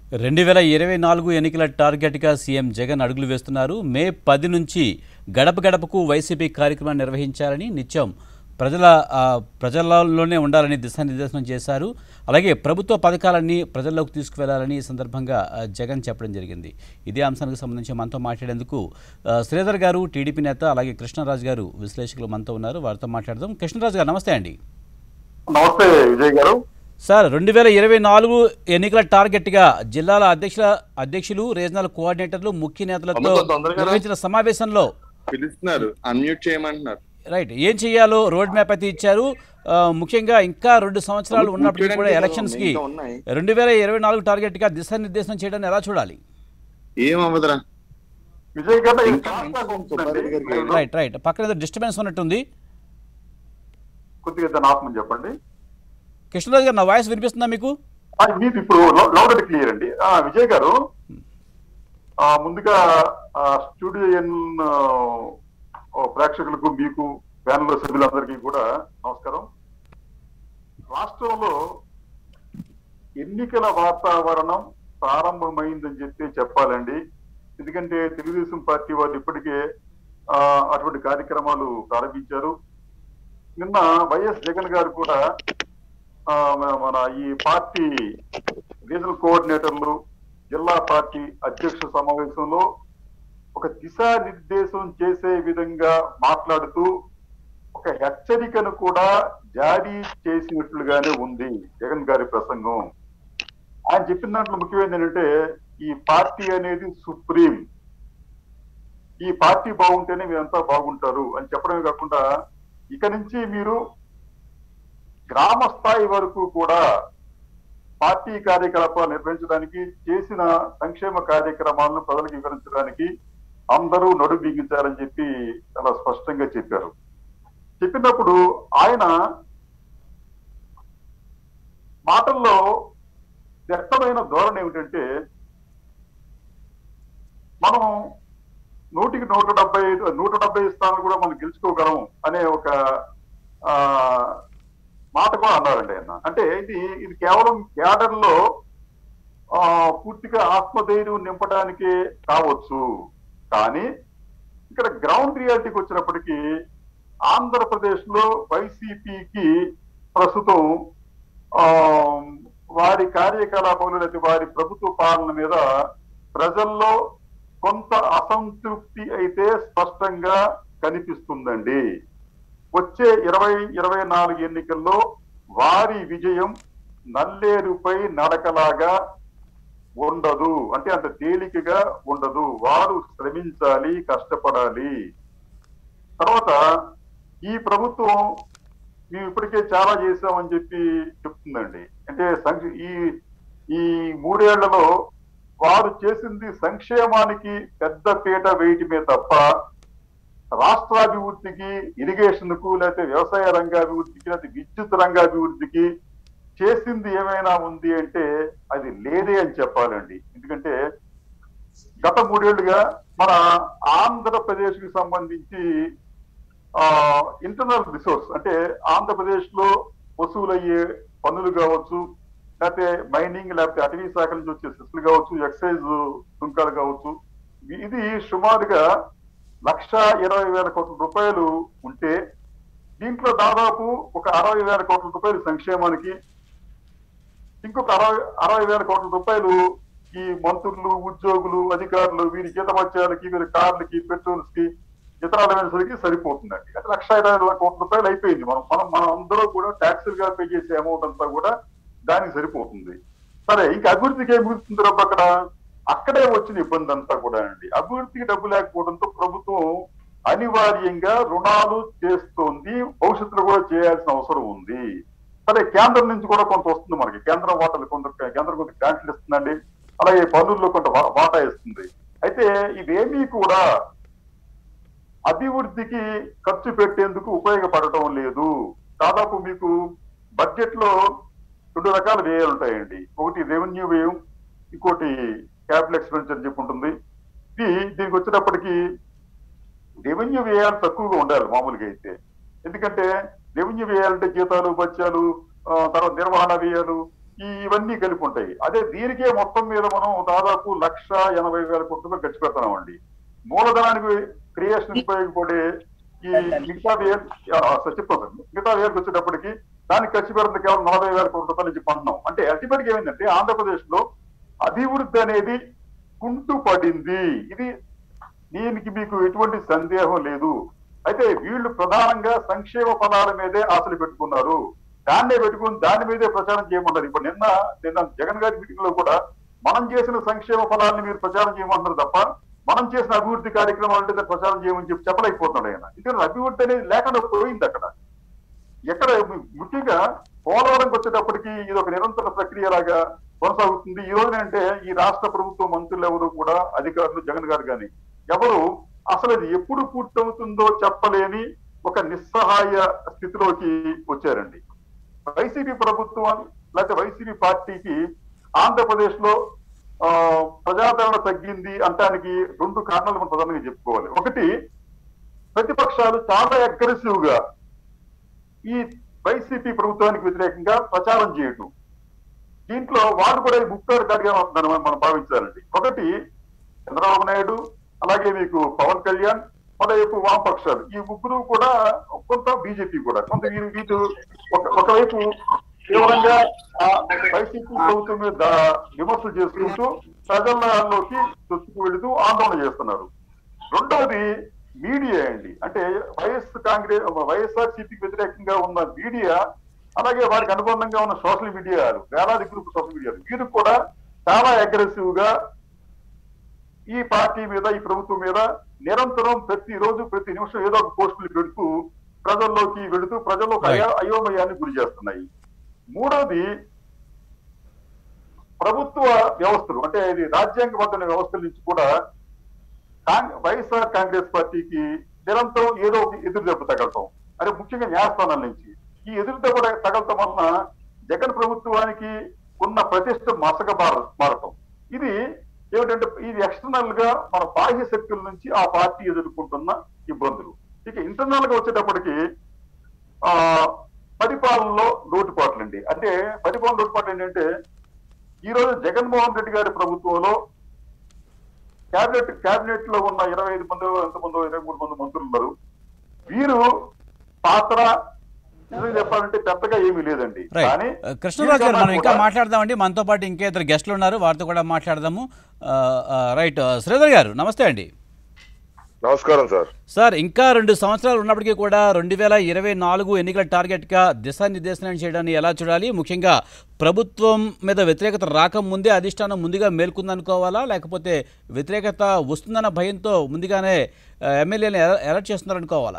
రెండు వేల ఇరవై నాలుగు ఎన్నికల టార్గెట్గా సీఎం జగన్ అడుగులు వేస్తున్నారు మే పది నుంచి గడప గడపకు వైసీపీ కార్యక్రమాన్ని నిర్వహించాలని నిత్యం ప్రజల ఆ, ప్రజలలోనే ఉండాలని దిశానిర్దేశనం చేశారు అలాగే ప్రభుత్వ పథకాలన్నీ ప్రజల్లోకి తీసుకువెళ్లాలని ఈ సందర్భంగా ఆ, జగన్ చెప్పడం జరిగింది ఇదే అంశానికి సంబంధించి మనతో మాట్లాడేందుకు ఆ, శ్రీధర్ గారు టీడీపీ నేత అలాగే కృష్ణరాజు గారు విశ్లేషకులు మనతో ఉన్నారు వారితో మాట్లాడదాం కృష్ణరాజు గారు నమస్తే అండి నమస్తే విజయ్ గారు సార్ రెండు వేల ఇరవై నాలుగు ఎన్నికల టార్గెట్గా జిల్లాల అధ్యక్షుల అధ్యక్షులు రీజనల్ కోఆర్డినేటర్లు ముఖ్య నేతలతో అమ్మ, కొంచెం తొందరగా రా. నిర్వహించిన సమావేశంలో పిలుస్తున్నారు అన్మ్యూట్ చేయమంటున్నారు రైట్ ఏం చేయాలో రోడ్ మ్యాప్ అయితే ఇచ్చారు ఆ, ముఖ్యంగా ఇంకా రెండు సంవత్సరాలు ఉన్నప్పటికీ కూడా కూర్చోడానికి ఎలక్షన్స్ కి ఇంకా ఉన్నాయి. రెండు వేల ఇరవై నాలుగు టార్గెట్గా దిశానిర్దేశనం చేయడాన్ని ఎలా చూడాలి ఏం అవ్వదురా విజయ్ గారు ఇది ఇంకా fast గా ఇంకా సుబ్బారెడ్డి గారికి ఉంటుందండి. రైట్ రైట్ పక్కన ఏదో డిస్టర్బెన్స్ ఉన్నట్టుంది కొద్దిగా దాన్ని ఆపమని చెప్పండి కృష్ణరాజు గారు నా వాయిస్ వినిపిస్తుందా మీకు ఆ, మీది ఇప్పుడు లౌడ్ అండ్ క్లియర్ అండి ఆ, విజయ్ గారు ఆ, ముందుగా ఆ, స్టూడియో ఎన్ ఆ, ఓ ప్రేక్షకులకు మీకు ప్యానల్ సభ్యులందరికీ కూడా నమస్కారం రాష్ట్రంలో ఎన్నికల వాతావరణం ప్రారంభమైందని చెప్పి చెప్పాలండి ఎందుకంటే తెలుగుదేశం పార్టీ వాళ్ళు ఇప్పటికే ఆ, అటువంటి కార్యక్రమాలు ప్రారంభించారు నిన్న వైఎస్ జగన్ గారు కూడా ఆ, మన- మన ఈ పార్టీ రీజనల్ కోఆర్డినేటర్లు జిల్లా పార్టీ అధ్యక్ష సమావేశంలో ఒక దిశానిర్దేశం చేసే విధంగా మాట్లాడుతూ ఒక హెచ్చరికను కూడా జారీ చేసినట్లుగానే ఉంది జగన్ గారి ప్రసంగం ఆయన చెప్పిన దాంట్లో ముఖ్యమైనది ఏంటంటే ఈ పార్టీ అనేది సుప్రీం ఈ పార్టీ బాగుంటేనే మీరంతా బాగుంటారు అని చెప్పడమే కాకుండా ఇక నుంచి మీరు గ్రామ స్థాయి వరకు కూడా పార్టీ కార్యకలాపాలు నిర్వహించడానికి చేసిన సంక్షేమ కార్యక్రమాలను ప్రజలకు వివరించడానికి అందరూ నడు బిగించాలని చెప్పి చాలా స్పష్టంగా చెప్పారు చెప్పినప్పుడు ఆయన మాటల్లో వ్యక్తమైన ధోరణి ఏమిటంటే మనం నూటికి నూట డెబ్బై ఐదు నూట డెబ్బై స్థానాలు కూడా మనం గెలుచుకోగలం అనే ఒక ఆ మాట కూడా అన్నారండి ఆయన అంటే ఇది ఇది కేవలం క్యాడర్ లో ఆ, పూర్తిగా ఆత్మధైర్యం నింపడానికే కావచ్చు కానీ ఇక్కడ గ్రౌండ్ రియాలిటీకి వచ్చినప్పటికీ ఆంధ్రప్రదేశ్ లో వైసీపీకి ప్రస్తుతం ఆ, వారి కార్యకలాపాలు లేదా వారి ప్రభుత్వ పాలన మీద ప్రజల్లో కొంత అసంతృప్తి అయితే స్పష్టంగా కనిపిస్తుందండి వచ్చే ఇరవై ఇరవై నాలుగు ఎన్నికల్లో వారి విజయం నల్లేరుపై నడకలాగా ఉండదు అంటే అంత తేలికగా ఉండదు వారు శ్రమించాలి కష్టపడాలి తర్వాత ఈ ప్రభుత్వం మేము ఇప్పటికే చాలా చేశామని చెప్పి చెప్తుందండి అంటే సంక్ష ఈ ఈ మూడేళ్లలో వారు చేసింది సంక్షేమానికి పెద్ద పీట వేయటమే తప్ప రాష్ట్రాభివృద్ధికి ఇరిగేషన్ కు లేకపోతే వ్యవసాయ రంగాభివృద్ధికి లేకపోతే విద్యుత్ రంగాభివృద్ధికి చేసింది ఏమైనా ఉంది అంటే అది లేదే అని చెప్పాలండి ఎందుకంటే గత మూడేళ్లుగా మన ఆంధ్రప్రదేశ్ కి సంబంధించి ఇంటర్నల్ రిసోర్స్ అంటే ఆంధ్రప్రదేశ్ లో వసూలయ్యే పన్నులు కావచ్చు లేకపోతే మైనింగ్ లేకపోతే అటవీ శాఖ నుంచి వచ్చే సెస్లు కావచ్చు ఎక్సైజ్ సుంకాలు కావచ్చు ఇది సుమారుగా లక్ష ఇరవై వేల కోట్ల రూపాయలు ఉంటే దీంట్లో దాదాపు ఒక అరవై వేల కోట్ల రూపాయలు సంక్షేమానికి ఇంకొక అరవై అరవై వేల కోట్ల రూపాయలు ఈ మంత్రులు ఉద్యోగులు అధికారులు వీరి జీతమత్యాలకి వీరి కార్లకి పెట్రోల్స్ కి ఇతర అలవెన్స్లకి సరిపోతుందండి అంటే లక్ష ఇరవై వేల కోట్ల రూపాయలు అయిపోయింది మనం మనం మనం అందరూ కూడా ట్యాక్సులు గా పే చేసే అమౌంట్ అంతా కూడా దానికి సరిపోతుంది సరే ఇంకా అభివృద్ధికి ఏం గుర్తుంది రబ్బ అక్కడ అక్కడే వచ్చిన ఇబ్బంది అంతా కూడా అండి అభివృద్ధికి డబ్బు లేకపోవడంతో ప్రభుత్వం అనివార్యంగా రుణాలు చేస్తోంది భవిష్యత్తులో కూడా చేయాల్సిన అవసరం ఉంది సరే కేంద్రం నుంచి కూడా కొంత వస్తుంది మనకి కేంద్రం వాటాలు కొంత కేంద్రం కొంత గ్రాంట్లు ఇస్తుందండి అలాగే పన్నుల్లో కొంత వా- వాటా ఇస్తుంది అయితే ఇవేమీ కూడా అభివృద్ధికి ఖర్చు పెట్టేందుకు ఉపయోగపడటం లేదు దాదాపు మీకు బడ్జెట్ లో రెండు రకాల వ్యయాలు ఉంటాయండి ఒకటి రెవెన్యూ వ్యయం ఇంకోటి క్యాపిటల్ ఎక్స్పెండిచర్ చెప్పి ఉంటుంది ఇది దీనికి వచ్చేటప్పటికి రెవెన్యూ వ్యయాలు తక్కువగా ఉండాలి మామూలుగా అయితే ఎందుకంటే రెవెన్యూ వ్యయాలంటే జీతాలు బత్యాలు ఆ, తర్వాత నిర్వహణ వ్యయాలు ఈ ఇవన్నీ కలిపి ఉంటాయి అదే దీనికే మొత్తం మీద మనం దాదాపు లక్ష ఎనభై వేల కోట్ల రూపాయలు ఖర్చు పెడుతున్నామండి మూలధనానికి క్రియేషన్ ఉపయోగపడే ఈ మిగతా వేర్ చెప్తాను సార్ మిగతా వేర్కి వచ్చేటప్పటికి దానికి ఖర్చు పెడుతుంది కేవలం నలభై వేల కోట్ల రూపాయలు చెప్పి అంటున్నాం అంటే అల్టిమేట్ ఏమైందంటే ఆంధ్రప్రదేశ్ లో అభివృద్ధి అనేది కుంటు పడింది ఇది దీనికి మీకు ఎటువంటి సందేహం లేదు అయితే వీళ్ళు ప్రధానంగా సంక్షేమ ఫలాల మీదే ఆశలు పెట్టుకున్నారు దాన్నే పెట్టుకుని దాని మీదే ప్రచారం చేయమన్నారు ఇప్పుడు నిన్న నిన్న జగన్ గారి మీటింగ్ లో కూడా మనం చేసిన సంక్షేమ ఫలాన్ని మీరు ప్రచారం చేయమంటున్నారు తప్ప మనం చేసిన అభివృద్ధి కార్యక్రమాలు అంటే దాన్ని ప్రచారం చేయమని చెప్పి చెప్పలేకపోతున్నాడు ఆయన ఎందుకంటే అభివృద్ధి అనేది లేకుండా పోయింది అక్కడ ఎక్కడ ముఖ్యంగా పోలవరంకి వచ్చేటప్పటికి ఇది ఒక నిరంతర ప్రక్రియ లాగా కొనసాగుతుంది ఈ రోజున అంటే ఈ రాష్ట్ర ప్రభుత్వ మంత్రులు ఎవరు కూడా అధికారులు జగన్ గారు కానీ ఎవరు అసలు ఇది ఎప్పుడు పూర్తవుతుందో చెప్పలేని ఒక నిస్సహాయ స్థితిలోకి వచ్చారండి వైసీపీ ప్రభుత్వం లేకపోతే వైసీపీ పార్టీకి ఆంధ్రప్రదేశ్ లో ఆ, ప్రజాదరణ తగ్గింది అంటానికి రెండు కారణాలు మనం ప్రధానంగా చెప్పుకోవాలి ఒకటి ప్రతిపక్షాలు చాలా అగ్రెసివ్ గా ఈ వైసీపీ ప్రభుత్వానికి వ్యతిరేకంగా ప్రచారం చేయటం దీంట్లో వాళ్ళు కూడా ఈ ముప్పేరు కాడిగా ఉంటుందని మనం మనం భావించాలండి ఒకటి చంద్రబాబు నాయుడు అలాగే మీకు పవన్ కళ్యాణ్ మరోవైపు వామపక్షాలు ఈ ముగ్గురు కూడా కొంత బీజేపీ కూడా కొంత వీరు వీరు ఒక- ఒకవైపు తీవ్రంగా ఆ వైసీపీ ప్రభుత్వం మీద విమర్శలు చేసుకుంటూ ప్రజల్లోకి చొచ్చుకు వెళుతూ ఆందోళన చేస్తున్నారు రెండవది మీడియా అండి అంటే వైఎస్ కాంగ్రెస్ వైఎస్ఆర్ సిపికి వ్యతిరేకంగా ఉన్న మీడియా అలాగే వారికి అనుబంధంగా ఉన్న సోషల్ మీడియాలు వేలాది గ్రూప్ సోషల్ మీడియాలు వీరు కూడా చాలా అగ్రెసివ్ గా ఈ పార్టీ మీద ఈ ప్రభుత్వం మీద నిరంతరం ప్రతి రోజు ప్రతి నిమిషం ఏదో ఒక పోస్టులు పెడుతూ ప్రజల్లోకి వెళుతూ ప్రజల్లో ఒక అయో- అయోమయాన్ని గురి చేస్తున్నాయి మూడోది ప్రభుత్వ వ్యవస్థలు అంటే ఇది రాజ్యాంగబద్ధమైన వ్యవస్థల నుంచి కూడా కాంగ్- వైఎస్ఆర్ కాంగ్రెస్ పార్టీకి నిరంతరం ఏదో ఒక ఎదురు దెబ్బ తగలటం అంటే ముఖ్యంగా న్యాయస్థానాల నుంచి ఈ ఎదురు దెబ్బ తగలటం వలన జగన్ ప్రభుత్వానికి ఉన్న ప్రతిష్ట మసక మార- మారటం ఇది ఏమిటంటే ఇది ఎక్స్టర్నల్ గా మన బాహ్య శక్తుల నుంచి ఆ పార్టీ ఎదుర్కొంటున్న ఇబ్బందులు ఇక ఇంటర్నల్ గా వచ్చేటప్పటికి ఆ పరిపాలనలో లోటుపాట్లండి అంటే పరిపాలన లోటుపాట్లు ఏంటంటే ఈ రోజు జగన్మోహన్ రెడ్డి గారి ప్రభుత్వంలో క్యాబినెట్ క్యాబినెట్ లో ఉన్న ఇరవై ఐదు మంది ఎంతమందో ఇరవై మూడు మంది మంత్రులు ఉన్నారు వీరు పాత్ర నిజంగా చెప్పాలంటే పెద్దగా ఏమీ లేదండి రైట్ కానీ కృష్ణరాజు గారు మనం ఇంకా కూడా- మాట్లాడదామండి మనతో పాటు ఇంకా ఇద్దరు గెస్టులు ఉన్నారు వారితో కూడా మాట్లాడదాము ఆ, ఆ, రైట్ శ్రీధర్ గారు నమస్తే అండి నమస్కారం సార్ సార్ ఇంకా రెండు సంవత్సరాలు ఉన్నప్పటికీ కూడా రెండు వేల ఇరవై నాలుగు ఎన్నికల టార్గెట్గా దిశానిర్దేశనం చేయడాన్ని ఎలా చూడాలి ముఖ్యంగా ప్రభుత్వం మీద వ్యతిరేకత రాకముందే అధిష్టానం ముందుగా మేల్కొందనుకోవాలా లేకపోతే వ్యతిరేకత వస్తుందన్న భయంతో ముందుగానే ఎమ్మెల్యేని అలర్ట్ చేస్తున్నారనుకోవాలా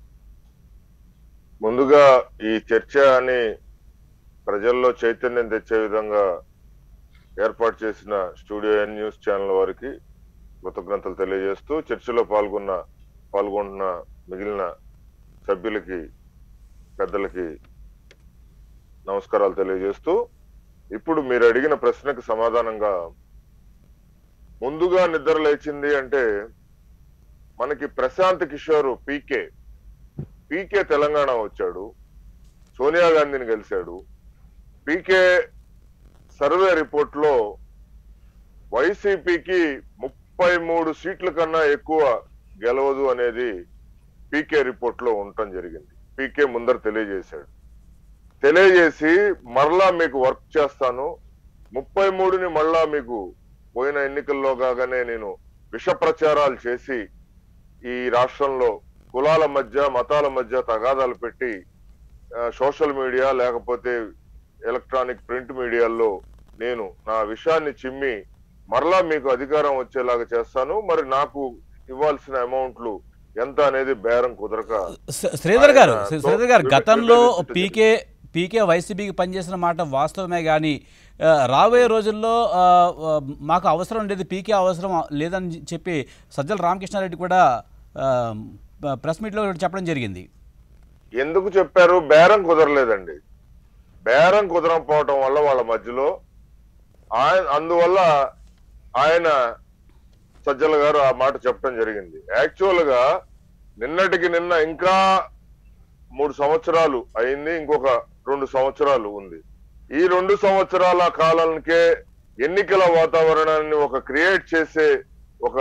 ముందుగా ఈ చర్చ అని ప్రజల్లో చైతన్యం తెచ్చే విధంగా ఏర్పాటు చేసిన స్టూడియో ఎన్ న్యూస్ ఛానల్ వారికి కృతజ్ఞతలు తెలియజేస్తూ చర్చలో పాల్గొన్న పాల్గొంటున్న మిగిలిన సభ్యులకి పెద్దలకి నమస్కారాలు తెలియజేస్తూ ఇప్పుడు మీరు అడిగిన ప్రశ్నకు సమాధానంగా ముందుగా నిద్ర లేచింది అంటే మనకి ప్రశాంత్ కిషోర్ పీకే పీకే తెలంగాణ వచ్చాడు సోనియా గాంధీని కలిశాడు పీకే సర్వే రిపోర్ట్ లో వైసీపీకి ముప్పై మూడు సీట్ల కన్నా ఎక్కువ గెలవదు అనేది పీకే రిపోర్ట్ లో ఉండటం జరిగింది పీకే ముందర తెలియజేశాడు తెలియజేసి మరలా మీకు వర్క్ చేస్తాను ముప్పై మూడుని మళ్ళా మీకు పోయిన ఎన్నికల్లో కాగానే నేను విష ప్రచారాలు చేసి ఈ రాష్ట్రంలో కులాల మధ్య మతాల మధ్య తగాదాలు పెట్టి ఆ, సోషల్ మీడియా లేకపోతే ఎలక్ట్రానిక్ ప్రింట్ మీడియాల్లో నేను నా విషయాన్ని చిమ్మి మరలా మీకు అధికారం వచ్చేలాగా చేస్తాను మరి నాకు ఇవ్వాల్సిన అమౌంట్లు ఎంత అనేది బేరం కుదరక శ్రీ- శ్రీధర్ గారు ఆయన శ్రీ- శ్రీధర్ గారు విభజన గతంలో విభజన పీకే పీకే వైసీపీకి పనిచేసిన మాట వాస్తవమే కానీ ఆ, రాబోయే రోజుల్లో ఆ, ఆ, మాకు అవసరం లేదు పీకే అవసరం లేదని చెప్పి సజ్జల రామకృష్ణారెడ్డి కూడా ఆ, ప్రెస్ మీట్లో చెప్పడం జరిగింది ఎందుకు చెప్పారు బేరం కుదరలేదండి బేరం కుదరకపోవటం వల్ల వాళ్ళ మధ్యలో ఆయన అందువల్ల ఆయన సజ్జల గారు ఆ మాట చెప్పడం జరిగింది యాక్చువల్ గా నిన్నటికి నిన్న ఇంకా మూడు సంవత్సరాలు అయింది ఇంకొక రెండు సంవత్సరాలు ఉంది ఈ రెండు సంవత్సరాల కాలానికే ఎన్నికల వాతావరణాన్ని ఒక క్రియేట్ చేసే ఒక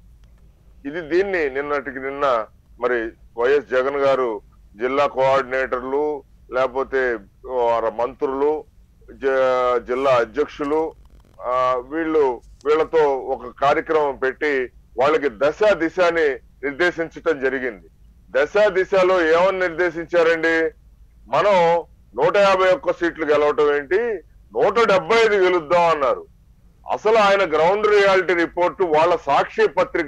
ఇది దీన్ని నిన్నటికి నిన్న మరి వైఎస్ జగన్ గారు జిల్లా కోఆర్డినేటర్లు లేకపోతే వారి మంత్రులు జ- జిల్లా అధ్యక్షులు ఆ, వీళ్ళు వీళ్ళతో ఒక కార్యక్రమం పెట్టి వాళ్ళకి దశ దిశని నిర్దేశించటం జరిగింది దశ దిశలో ఏమని నిర్దేశించారండి మనం నూట యాభై ఒక్క సీట్లు గెలవటం ఏంటి నూట డెబ్బై ఐదు గెలుద్దాం అన్నారు అసలు ఆయన గ్రౌండ్ రియాలిటీ రిపోర్ట్ వాళ్ళ సాక్షి పత్రిక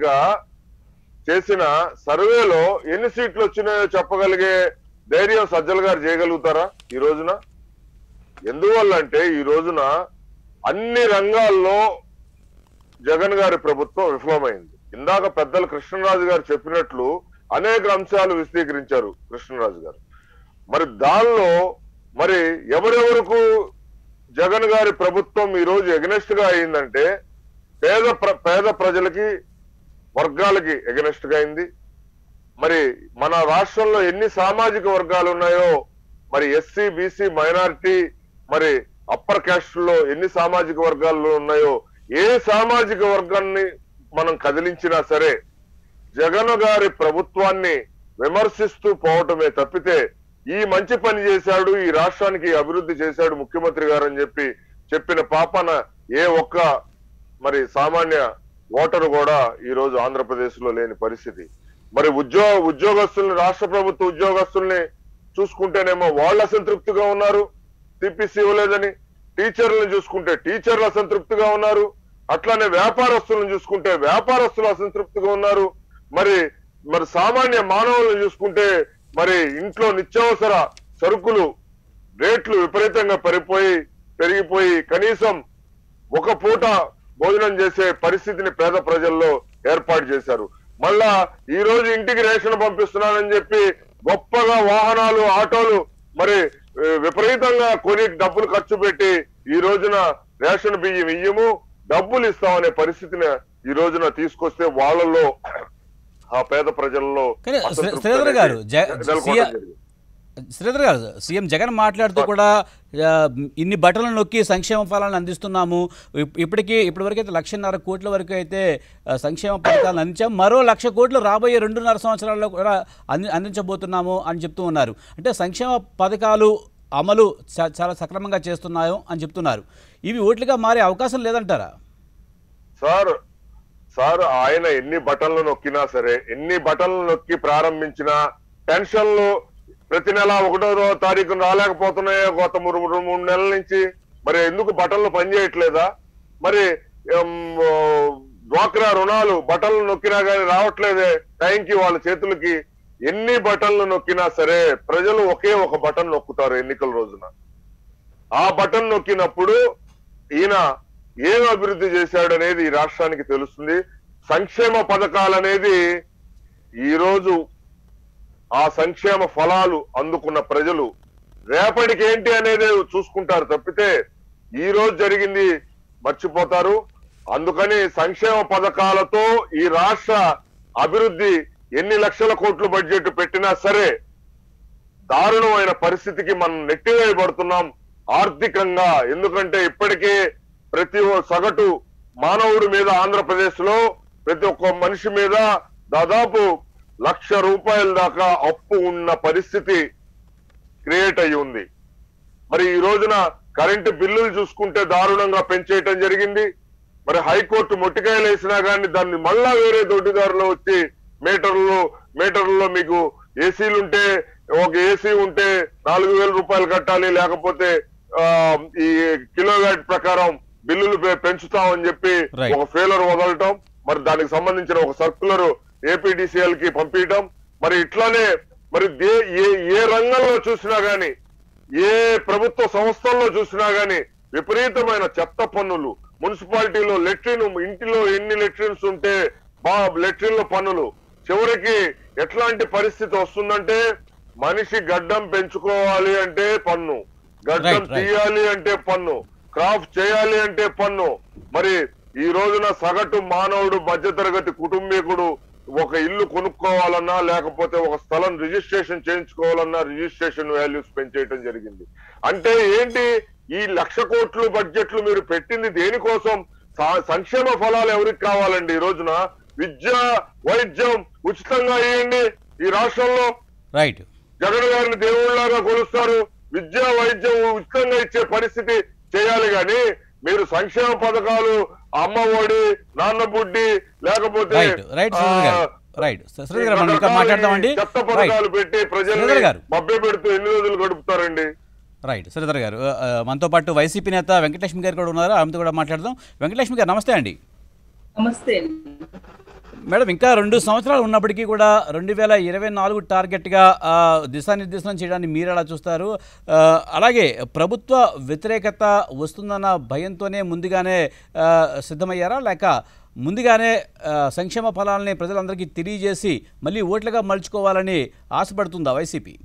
చేసిన సర్వేలో ఎన్ని సీట్లు వచ్చినాయో చెప్పగలిగే ధైర్యం సజ్జల గారు చేయగలుగుతారా ఈ రోజున ఎందువల్ల అంటే ఈ రోజున అన్ని రంగాల్లో జగన్ గారి ప్రభుత్వం విఫలమైంది ఇందాక పెద్దలు కృష్ణరాజు గారు చెప్పినట్లు అనేక అంశాలు విశదీకరించారు కృష్ణరాజు గారు మరి దానిలో మరి ఎవరెవరకు జగన్ గారి ప్రభుత్వం ఈ రోజు ఎగనెస్ట్ గా అయిందంటే పేద ప్ర- పేద ప్రజలకి వర్గాలకి ఎగనెస్ట్ గా అయింది మరి మన రాష్ట్రంలో ఎన్ని సామాజిక వర్గాలు ఉన్నాయో మరి ఎస్సీ బీసీ మైనారిటీ మరి అప్పర్ క్యాస్ట్ లో ఎన్ని సామాజిక వర్గాలు ఉన్నాయో ఏ సామాజిక వర్గాన్ని మనం కదిలించినా సరే జగన్ గారి ప్రభుత్వాన్ని విమర్శిస్తూ పోవటమే తప్పితే ఈ మంచి పని చేశాడు ఈ రాష్ట్రానికి అభివృద్ధి చేశాడు ముఖ్యమంత్రి గారు అని చెప్పి చెప్పిన పాపన ఏ ఒక్క మరి సామాన్య ఓటరు కూడా ఈ రోజు ఆంధ్రప్రదేశ్ లో లేని పరిస్థితి మరి ఉద్యోగ ఉద్యోగస్తుల్ని రాష్ట్ర ప్రభుత్వ ఉద్యోగస్తుల్ని చూసుకుంటేనేమో వాళ్ళు అసంతృప్తిగా ఉన్నారు టిపిసి ఇవ్వలేదని టీచర్లను చూసుకుంటే టీచర్లు అసంతృప్తిగా ఉన్నారు అట్లానే వ్యాపారస్తులను చూసుకుంటే వ్యాపారస్తులు అసంతృప్తిగా ఉన్నారు మరి మరి సామాన్య మానవులను చూసుకుంటే మరి ఇంట్లో నిత్యావసర సరుకులు రేట్లు విపరీతంగా పెరిగిపోయి పెరిగిపోయి కనీసం ఒక పూట భోజనం చేసే పరిస్థితిని పేద ప్రజల్లో ఏర్పాటు చేశారు మళ్ళా ఈ రోజు ఇంటికి రేషన్ పంపిస్తున్నానని చెప్పి గొప్పగా వాహనాలు ఆటోలు మరి ఏ, విపరీతంగా కొని డబ్బులు ఖర్చు పెట్టి ఈ రోజున రేషన్ బియ్యం ఇయ్యము డబ్బులు ఇస్తామనే పరిస్థితిని ఈ రోజున తీసుకొస్తే వాళ్ళలో ఆ పేద ప్రజల్లో కానీ అసంతృప్తి శ్రీధర్ గారు, అనేది జ- నెలకొనడం సీఎం- జరిగింది. శ్రీధర్ గారు సీఎం జగన్ మాట్లాడుతూ కూడా ఆ, ఇన్ని బట్టలు నొక్కి సంక్షేమ ఫలాలను అందిస్తున్నాము ఇప్- ఇప్పటికీ ఇప్పటివరకు అయితే లక్షన్నర కోట్ల వరకు అయితే ఆ, సంక్షేమ పథకాలను అందించాం మరో లక్ష కోట్లు రాబోయే రెండున్నర సంవత్సరాల్లో కూడా అంది అందించబోతున్నాము అని చెప్తూ ఉన్నారు అంటే సంక్షేమ పథకాలు అమలు చా- చాలా సక్రమంగా చేస్తున్నాయో అని చెప్తున్నారు ఇవి ఓట్లుగా మారే అవకాశం లేదంటారా సార్ సార్ ఆయన ఎన్ని బటన్లు నొక్కినా సరే ఎన్ని బటన్లు నొక్కి ప్రారంభించినా పెన్షన్లు ప్రతి నెల ఒకటో తారీఖున రాలేకపోతున్నాయో గత మూడు మూడు మూడు నెలల నుంచి మరి ఎందుకు బటన్లు పనిచేయట్లేదా మరి ఏం, ఓ, డ్వాక్రా రుణాలు బటన్లు నొక్కినా కానీ రావట్లేదే టైంకి వాళ్ళ చేతులకి ఎన్ని బటన్లు నొక్కినా సరే ప్రజలు ఒకే ఒక బటన్ నొక్కుతారు ఎన్నికల రోజున ఆ బటన్ నొక్కినప్పుడు ఈయన ఏం అభివృద్ధి చేశాడు అనేది ఈ రాష్ట్రానికి తెలుస్తుంది సంక్షేమ పథకాలు అనేది ఈ రోజు ఆ సంక్షేమ ఫలాలు అందుకున్న ప్రజలు రేపటికి ఏంటి అనేది చూసుకుంటారు తప్పితే ఈ రోజు జరిగింది మర్చిపోతారు అందుకని సంక్షేమ పథకాలతో ఈ రాష్ట్ర అభివృద్ధి ఎన్ని లక్షల కోట్లు బడ్జెట్ పెట్టినా సరే దారుణమైన పరిస్థితికి మనం నెట్టివేయబడుతున్నాం ఆర్థికంగా ఎందుకంటే ఇప్పటికే ప్రతి ఓ సగటు మానవుడి మీద ఆంధ్రప్రదేశ్ లో ప్రతి ఒక్క మనిషి మీద దాదాపు లక్ష రూపాయల దాకా అప్పు ఉన్న పరిస్థితి క్రియేట్ అయి ఉంది మరి ఈ రోజున కరెంటు బిల్లులు చూసుకుంటే దారుణంగా పెంచేయటం జరిగింది మరి హైకోర్టు మొట్టికాయలు వేసినా కానీ దాన్ని మళ్ళా వేరే దొడ్డిదారులో వచ్చి మీటర్లు మీటర్లలో మీకు ఏసీలు ఉంటే ఒక ఏసీ ఉంటే నాలుగు వేల రూపాయలు కట్టాలి లేకపోతే ఆ, ఈ కిలోవాట్ ప్రకారం బిల్లులు పె- పెంచుతామని చెప్పి Right. ఒక ఫెయిలర్ వదలటం మరి దానికి సంబంధించిన ఒక సర్కులర్ ఏపీడీసీఎల్ కి పంపించడం మరి ఇట్లానే మరి దే- ఏ ఏ రంగంలో చూసినా గాని ఏ ప్రభుత్వ సంస్థల్లో చూసినా గాని విపరీతమైన చెత్త పన్నులు మున్సిపాలిటీలో లెట్రిన్ ఇంటిలో ఎన్ని లెట్రిన్స్ ఉంటే బా లెట్రిన్ల పన్నులు చివరికి ఎట్లాంటి పరిస్థితి వస్తుందంటే మనిషి గడ్డం పెంచుకోవాలి అంటే పన్ను గడ్డం Right, right. తీయాలి అంటే పన్ను క్రాఫ్ చేయాలి అంటే పన్ను మరి ఈ రోజున సగటు మానవుడు మధ్యతరగతి కుటుంబీకుడు ఒక ఇల్లు కొనుక్కోవాలన్నా లేకపోతే ఒక స్థలం రిజిస్ట్రేషన్ చేయించుకోవాలన్నా రిజిస్ట్రేషన్ వాల్యూస్ పెంచేయటం జరిగింది అంటే ఏంటి ఈ లక్ష కోట్లు బడ్జెట్లు మీరు పెట్టింది దేనికోసం సా- సంక్షేమ ఫలాలు ఎవరికి కావాలండి ఈ రోజున విద్య వైద్యం ఉచితంగా ఇవ్వండి ఈ రాష్ట్రంలో రైట్ జగన్ గారిని దేవుళ్ళగా కొలుస్తారు విద్య వైద్యం ఉచితంగా ఇచ్చే పరిస్థితి చేయాలి గాని మీరు సంక్షేమ పథకాలు అమ్మ ఒడి నాన్న బుడ్డి లేకపోతే రైట్ రైట్ ఆ, శ్రీధర్ గారు రైట్ శ్రీధర్ గారు మనం ఇంకా రకరకాల మాట్లాడదామండి చెత్త రైట్ పథకాలు పెట్టి ప్రజల్ని శ్రీధర్ గారు. మభ్య పెడుతూ ఎన్ని రోజులు గడుపుతారండి రైట్ శ్రీధర్ గారు ఆ, ఆ, మనతో పాటు వైసీపీ నేత వెంకటలక్ష్మి గారు కూడా ఉన్నారు ఆమెతో కూడా మాట్లాడదాం వెంకటలక్ష్మి గారు నమస్తే అండి నమస్తే అండి. మేడం ఇంకా రెండు సంవత్సరాలు ఉన్నప్పటికీ కూడా రెండు వేల ఇరవై నాలుగు టార్గెట్గా ఆ, దిశానిర్దేశనం చేయడాన్ని మీరు ఎలా చూస్తారు ఆ, అలాగే ప్రభుత్వ వ్యతిరేకత వస్తుందన్న భయంతోనే ముందుగానే ఆ, సిద్ధమయ్యారా లేక ముందుగానే ఆ, సంక్షేమ ఫలాలని ప్రజలందరికీ తెలియజేసి మళ్ళీ ఓట్లుగా మలుచుకోవాలని ఆశపడుతుందా వైసీపీ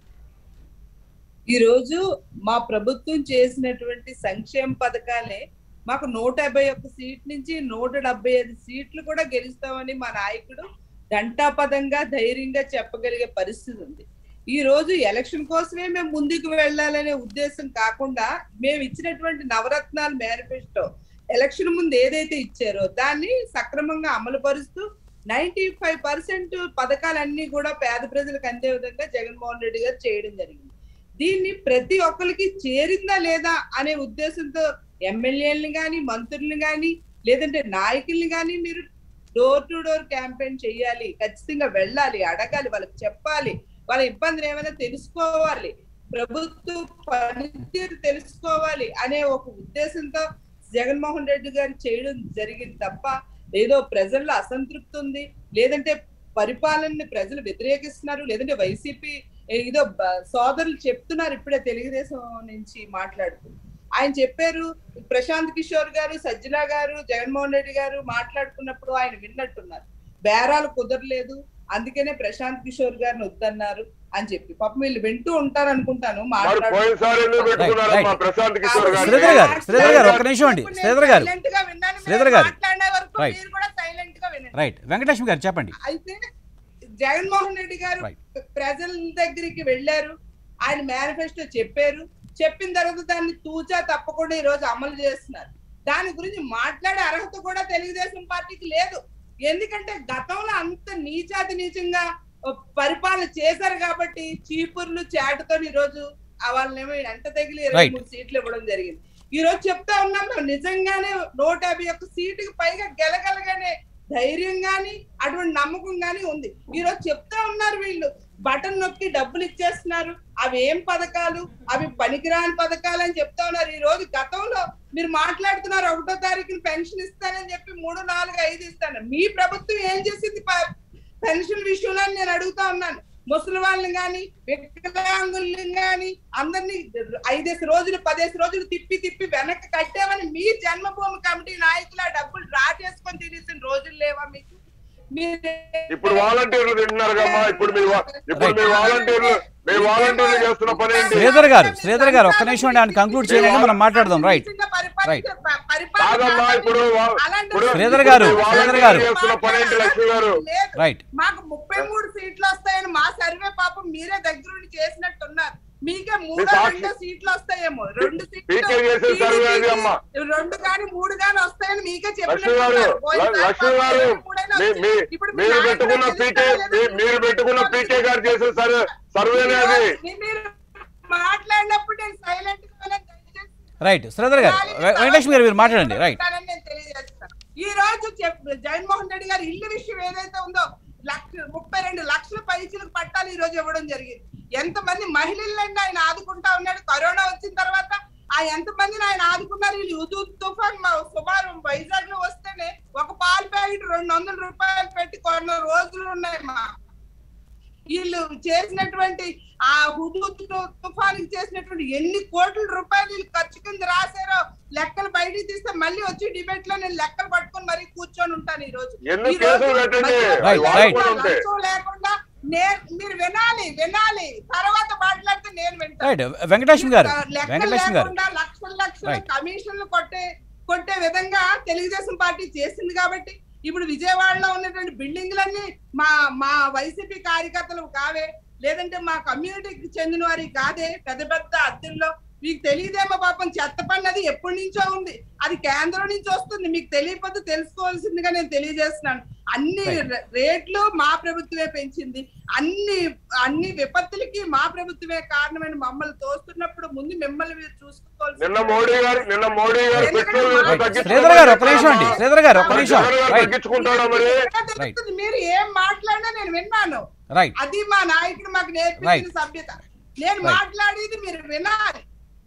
ఈ రోజు మా ప్రభుత్వం చేసినటువంటి సంక్షేమ పథకాలే మాకు నూట యాభై ఒక్క సీట్ నుంచి నూట డెబ్బై ఐదు సీట్లు కూడా గెలుస్తామని మా నాయకుడు ఘంటాపదంగా ధైర్యంగా చెప్పగలిగే పరిస్థితి ఉంది ఈ రోజు ఎలక్షన్ కోసమే మేము ముందుకు వెళ్ళాలనే ఉద్దేశం కాకుండా మేము ఇచ్చినటువంటి నవరత్నాలు మేనిఫెస్టో ఎలక్షన్ ముందు ఏదైతే ఇచ్చారో దాన్ని సక్రమంగా అమలు పరుస్తూ నైన్టీ ఫైవ్ పర్సెంట్ పథకాలన్నీ కూడా పేద ప్రజలకు అందే విధంగా జగన్మోహన్ రెడ్డి గారు చేయడం జరిగింది దీన్ని ప్రతి ఒక్కరికి చేరిందా లేదా అనే ఉద్దేశంతో ఎమ్మెల్యేలను కానీ మంత్రులను కానీ లేదంటే నాయకుల్ని కానీ మీరు డోర్ టు డోర్ క్యాంపెయిన్ చేయాలి ఖచ్చితంగా వెళ్ళాలి అడగాలి వాళ్ళకి చెప్పాలి వాళ్ళ ఇబ్బందులు ఏమైనా తెలుసుకోవాలి ప్రభుత్వ పనితీరు తెలుసుకోవాలి అనే ఒక ఉద్దేశంతో జగన్మోహన్ రెడ్డి గారు చేయడం జరిగింది తప్ప ఏదో ప్రజల్లో అసంతృప్తి ఉంది లేదంటే పరిపాలనని ప్రజలు వ్యతిరేకిస్తున్నారు లేదంటే వైసీపీ ఏదో బ- సోదరులు చెప్తున్నారు ఇప్పుడే తెలుగుదేశం నుంచి మాట్లాడుతూ ఆయన చెప్పారు ప్రశాంత్ కిషోర్ గారు సజ్జల గారు జగన్మోహన్ రెడ్డి గారు మాట్లాడుకున్నప్పుడు ఆయన విన్నట్టున్నారు బేరాలు కుదరలేదు అందుకనే ప్రశాంత్ కిషోర్ గారిని వద్దన్నారు అని చెప్పి పాపం వీళ్ళు వింటూ ఉంటారు అనుకుంటాను మరి మాట్లాడు- పోయినసారి ఎందుకు పెట్టుకున్నారమ్మా రైట్. ప్రశాంత్ కిషోర్ శ్రీధర్ గారిని గారు, శ్రీధర్ గారు, ఒక్క నిమిషం అండి. శ్రీధర్ గారు. Silent గా విన్నాను. మీరు శ్రీధర్ గారు. మాట్లాడే వరకు రైట్. మీరు కూడా silent గా వినండి. రైట్ వెంకటలక్ష్మి గారు చెప్పండి అయితే జగన్మోహన్ రెడ్డి గారు Right. ప్రజల దగ్గరికి వెళ్ళారు ఆయన మేనిఫెస్టో చెప్పారు చెప్పిన తర్వాత దాన్ని తూచా తప్పకుండా ఈ రోజు అమలు చేస్తున్నారు దాని గురించి మాట్లాడే అర్హత కూడా తెలుగుదేశం పార్టీకి లేదు ఎందుకంటే గతంలో అంత నీచాతి నీచంగా పరిపాలన చేశారు కాబట్టి చీపుర్లు చాటుతో ఈ రోజు ఆ వాళ్ళనేమో ఎంట తగిలి ఇరవై Right. మూడు సీట్లు ఇవ్వడం జరిగింది ఈ రోజు చెప్తా ఉన్నాం మేము నిజంగానే నూట యాభై ఒక్క సీటుకి పైగా గెలగలగానే ధైర్యం గాని అటువంటి నమ్మకం గాని ఉంది ఈ రోజు చెప్తా ఉన్నారు వీళ్ళు బటన్ నొక్కి డబ్బులు ఇచ్చేస్తున్నారు అవి ఏం పథకాలు అవి పనికిరాని పథకాలు అని చెప్తా ఉన్నారు ఈ రోజు గతంలో మీరు మాట్లాడుతున్నారు ఒకటో తారీఖున పెన్షన్ ఇస్తానని చెప్పి మూడు నాలుగు ఐదు ఇస్తాను మీ ప్రభుత్వం ఏం చేసింది ప- పెన్షన్ విషయంలో అని నేను అడుగుతా ఉన్నాను ముసలి వాళ్ళని గాని వికలాంగుల్ని గాని అందరినీ ఐదేసి రోజులు పదేసి రోజులు తిప్పి తిప్పి వెనక్కి కట్టామని మీ జన్మభూమి కమిటీ నాయకులు ఆ డబ్బులు డ్రా చేసుకొని తినేసిన రోజులు లేవా మీకు మీరు ఇప్పుడు వాలంటీర్లు తింటున్నారు కమ్మా ఇప్పుడు మీ వా- ఇప్పుడు మీ వాలంటీర్లు మీ వాలంటీర్లు చేస్తున్న పని ఏంటి శ్రీధర్ గారు, శ్రీధర్ గారు, ఒక్క నిమిషం అండి, ఆయన conclude చేయండి, మనం మాట్లాడదాం, right. Right. కాదమ్మా, ఇప్పుడు వా- ఇప్పుడు శ్రీధర్ గారు, ఇప్పుడు శ్రీధర్ గారు. చేస్తున్న పని ఏంటి లక్ష్మి గారు లేదు. రైట్ మాకు ముప్పై మూడు సీట్లు వస్తాయని మా సర్వే పాపం మీరే దగ్గరుండి చేసినట్టున్నారు మీకే మూడో సాక్షి- రెండో సీట్లు వస్తాయేమో రెండు సీట్లు పీకే చేసే సర్వే అది అమ్మా. రెండు గాని మూడు గాని వస్తాయని మీకే లక్ష్మి గారు ల- లక్ష్మి గారు మీ- మీ- మీరు పెట్టుకున్న పీకే మీ- మీరు పెట్టుకున్న పీకే గారు చేసిన సర్వే సర్వేనే అది మీరు మాట్లాడినప్పుడు నేను సైలెంట్ గా వినండి. దయచేసి రైట్ శ్రీధర్ గారు వె- వెంకటలక్ష్మి గారు మీరు మాట్లాడండి రైట్ ఉంటానని నేను తెలియజేస్తాను. ఈ రోజు చెప్- జగన్మోహన్ రెడ్డి గారు ఇల్లు విషయం ఏదైతే ఉందో లక్ష ముప్పై రెండు లక్షల పైసలకు పట్టాలు ఈ రోజు ఇవ్వడం జరిగింది ఎంతమంది మహిళలండి ఆయన ఆదుకుంటా ఉన్నాడు కరోనా వచ్చిన తర్వాత ఆ ఎంత మందిని ఆయన ఆదుకున్నారు వీళ్ళు ఉదు తుఫాన్ మా సుమారు వైజాగ్ లో వస్తేనే ఒక పాల ప్యాకెట్ రెండు వందల రూపాయలు పెట్టి కొన్న రోజులు ఉన్నాయి మా వీళ్ళు చేసినటువంటి ఆ హుదూద్ తుఫాన్ చేసినటువంటి ఎన్ని కోట్ల రూపాయలు వీళ్ళు ఖర్చు కింద రాశారో లెక్కలు బయటికి తీస్తే మళ్ళీ వచ్చి డిబేట్ లో నేను లెక్కలు పట్టుకొని మరీ కూర్చొని ఉంటాను ఈ రోజు ఎన్ని ఈ రోజు కేసులు పెట్టండి మధ్య Right, వాళ్ళు right. కూడా ఉంటే లంచం లేకుండా నే- మీరు వినాలి వినాలి తర్వాత మాట్లాడితే నేను వింటాను రైట్ వెంకటలక్ష్మి గారు లెక్కలు వెంకటలక్ష్మి గారు లేకుండా లక్షల లక్షల Right. కమిషన్లు కొట్టే కొట్టే విధంగా తెలుగుదేశం పార్టీ చేసింది కాబట్టి ఇప్పుడు విజయవాడలో ఉన్నటువంటి బిల్డింగ్లన్నీ మా మా వైసీపీ కార్యకర్తలు కావే లేదంటే మా కమ్యూనిటీకి చెందిన వారి కాదే పెద్ద పెద్ద అద్దెల్లో మీకు తెలియదేమో పాపం చెత్త పన్ను అది ఎప్పటి నుంచో ఉంది అది కేంద్రం నుంచి వస్తుంది మీకు తెలియకపోతే తెలుసుకోవాల్సిందిగా నేను తెలియజేస్తున్నాను అన్ని ర- రేట్లు మా ప్రభుత్వమే పెంచింది అన్ని అన్ని విపత్తులకి మా ప్రభుత్వమే కారణమైన మమ్మల్ని తోస్తున్నప్పుడు ముందు మిమ్మల్ని మీరు చూసుకోవాల్సింది నిన్న మోడీ గారు నిన్న మోడీ గారు పెట్రోల్ రేట్లు తగ్గించుకుంటారా? శ్రీధర్ గారు ఒక్క నిమిషం అండి శ్రీధర్ గారు ఒక్క నిమిషం జగన్ గారు రైట్ తగ్గించుకుంటాడా మరి ఎక్కడ తెలుస్తుంది? మీరు ఏం మాట్లాడినా నేను విన్నాను రైట్ అది మా నాయకుడు మాకు నేర్పించిన Right. సభ్యత నేను Right. మాట్లాడేది మీరు వినాలి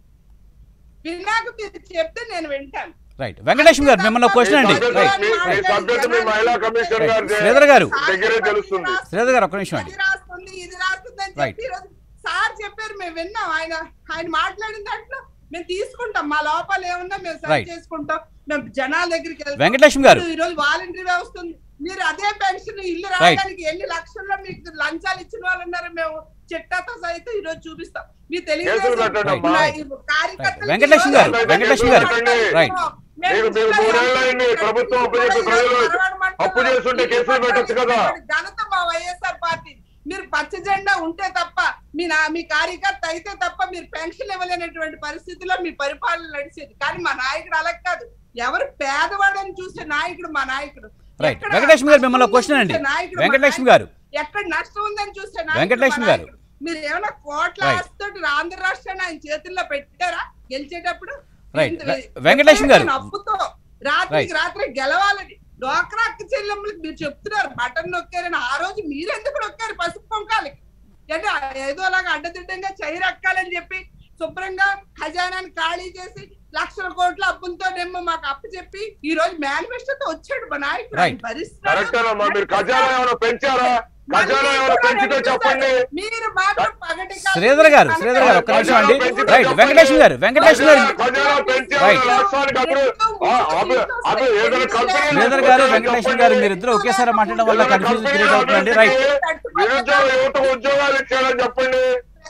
విన్నాక మీరు చెప్తే నేను వింటాను రైట్ వెంకటేశ్వర గారు మిమ్మల్ని క్వశ్చన్ అండి మీ రైట్ సభ్యత- మీ- మీ సభ్యత మీ మహిళా కమిషన్ Right. గారి శ్రీధర్ గారు. దగ్గరే తెలుస్తుంది శ్రీధర్ గారు ఒక్క నిమిషం అండి అది రాస్తుంది ఇది రాస్తుంది అని Right. చెప్పి ఈరోజు సార్ చెప్పారు మేము విన్నాం ఆయన ఆయన మాట్లాడిన దాంట్లో మేము తీసుకుంటాం మా లోపాలు ఏమున్నా మేము సరి Right. చేసుకుంటాం మేము జనాల దగ్గరికి వెళ్తాం. వెంకటేశ్వర గారు. ఈ రోజు వాలంటరీ వ్యవస్థ ఉంది మీరు అదే పెన్షన్ ఇల్లు Right. రావడానికి ఎన్ని లక్షల్లో మీకు లంచాలు ఇచ్చిన వాళ్ళు ఉన్నారు మేము చిట్టాతో సైతం ఈ రోజు చూపిస్తాం మీ కేసులు పెట్టండి అమ్మా. కార్యకర్తలు వెంకటేశ్వర గారు వెంకటేశ్వర గారు రైట్ మీకు మీరు మూడేళ్ళైంది ప్రభుత్వం అప్పు చేసి ప్రజలు అప్పు చేస్తుంటే కేసులు పెట్టొచ్చు కదా ఘనత మా వైఎస్ఆర్ పార్టీ మీరు పచ్చ జెండా ఉంటే తప్ప మీ నా మీ కార్యకర్త అయితే తప్ప మీరు పెన్షన్ ఇవ్వలేనటువంటి పరిస్థితిలో మీ పరిపాలన నడిచేది కానీ మా నాయకుడు అలా కాదు ఎవరు పేదవాడని చూసే నాయకుడు మా నాయకుడు రైట్ ఎక్కడ వెంకటేశ్వర గారు మిమ్మల్ని నష్టం క్వశ్చన్ ఉందని అండి చూసే నాయకుడు మా వెంకటేశ్వర నాయకుడు. గారు ఎక్కడ నష్టం ఉందని చూస్తే నాయకుడు వెంకటేశ్వర మా గారు. నాయకుడు. మీరు ఏమైనా కోట్ల Right. ఆస్తితోటి ఆంధ్ర రాష్ట్రాన్ని ఆయన చేతుల్లో పెట్టారా గెలిచేటప్పుడు Right. ఇంత- వె- వెంకటేశ్వర గారు. అప్పుతో రాత్రికి రాత్రి గెలవాలని డోక్రా అక్క చెల్లెమ్మలకి మీరు చెప్తున్నారు బటన్ నొక్కారని ఆ రోజు మీరెందుకు నొక్కారు పసుపు పొంకాలకి అంటే ఏదోలాగా అడ్డదిడ్డంగా చైరక్కాలని చెప్పి శుభ్రంగా ఖజానాన్ని ఖాళీ చేసి లక్షల కోట్ల అప్పులతోనేమో మాకు అప్పు చెప్పి ఈ రోజు మేనిఫెస్టోతో వచ్చాడు మా నాయకుడు ఆయన Right. భరిస్తున్నాడు. కరెక్టేనమ్మా మీరు ఖజానా ఏమైనా పెంచారా ఖజానా ఏమైనా పెంచితే చెప్పండి మీరు మాత్రం పగటి కాలం శ్రీధర్ గారు శ్రీధర్ గారు ఒక్క నిమిషం అండి రైట్ వెంకటేశ్వర గారు వెంకటేశ్వర గారు ఖజానా పెంచారా Right. రాష్ట్రానికి అప్పుడు ఆ, అప్పుడు అప్పుడు ఏదైనా కంపెనీ శ్రీధర్ గారు వెంకటేశ్వర గారు మీరు ఇద్దరు ఒకేసారి మాట్లాడడం వల్ల కన్ఫ్యూజన్ క్రియేట్ అవుతుందండి రైట్ నిరుద్యోగ యువతకు ఉద్యోగాలు ఇచ్చారని చెప్పండి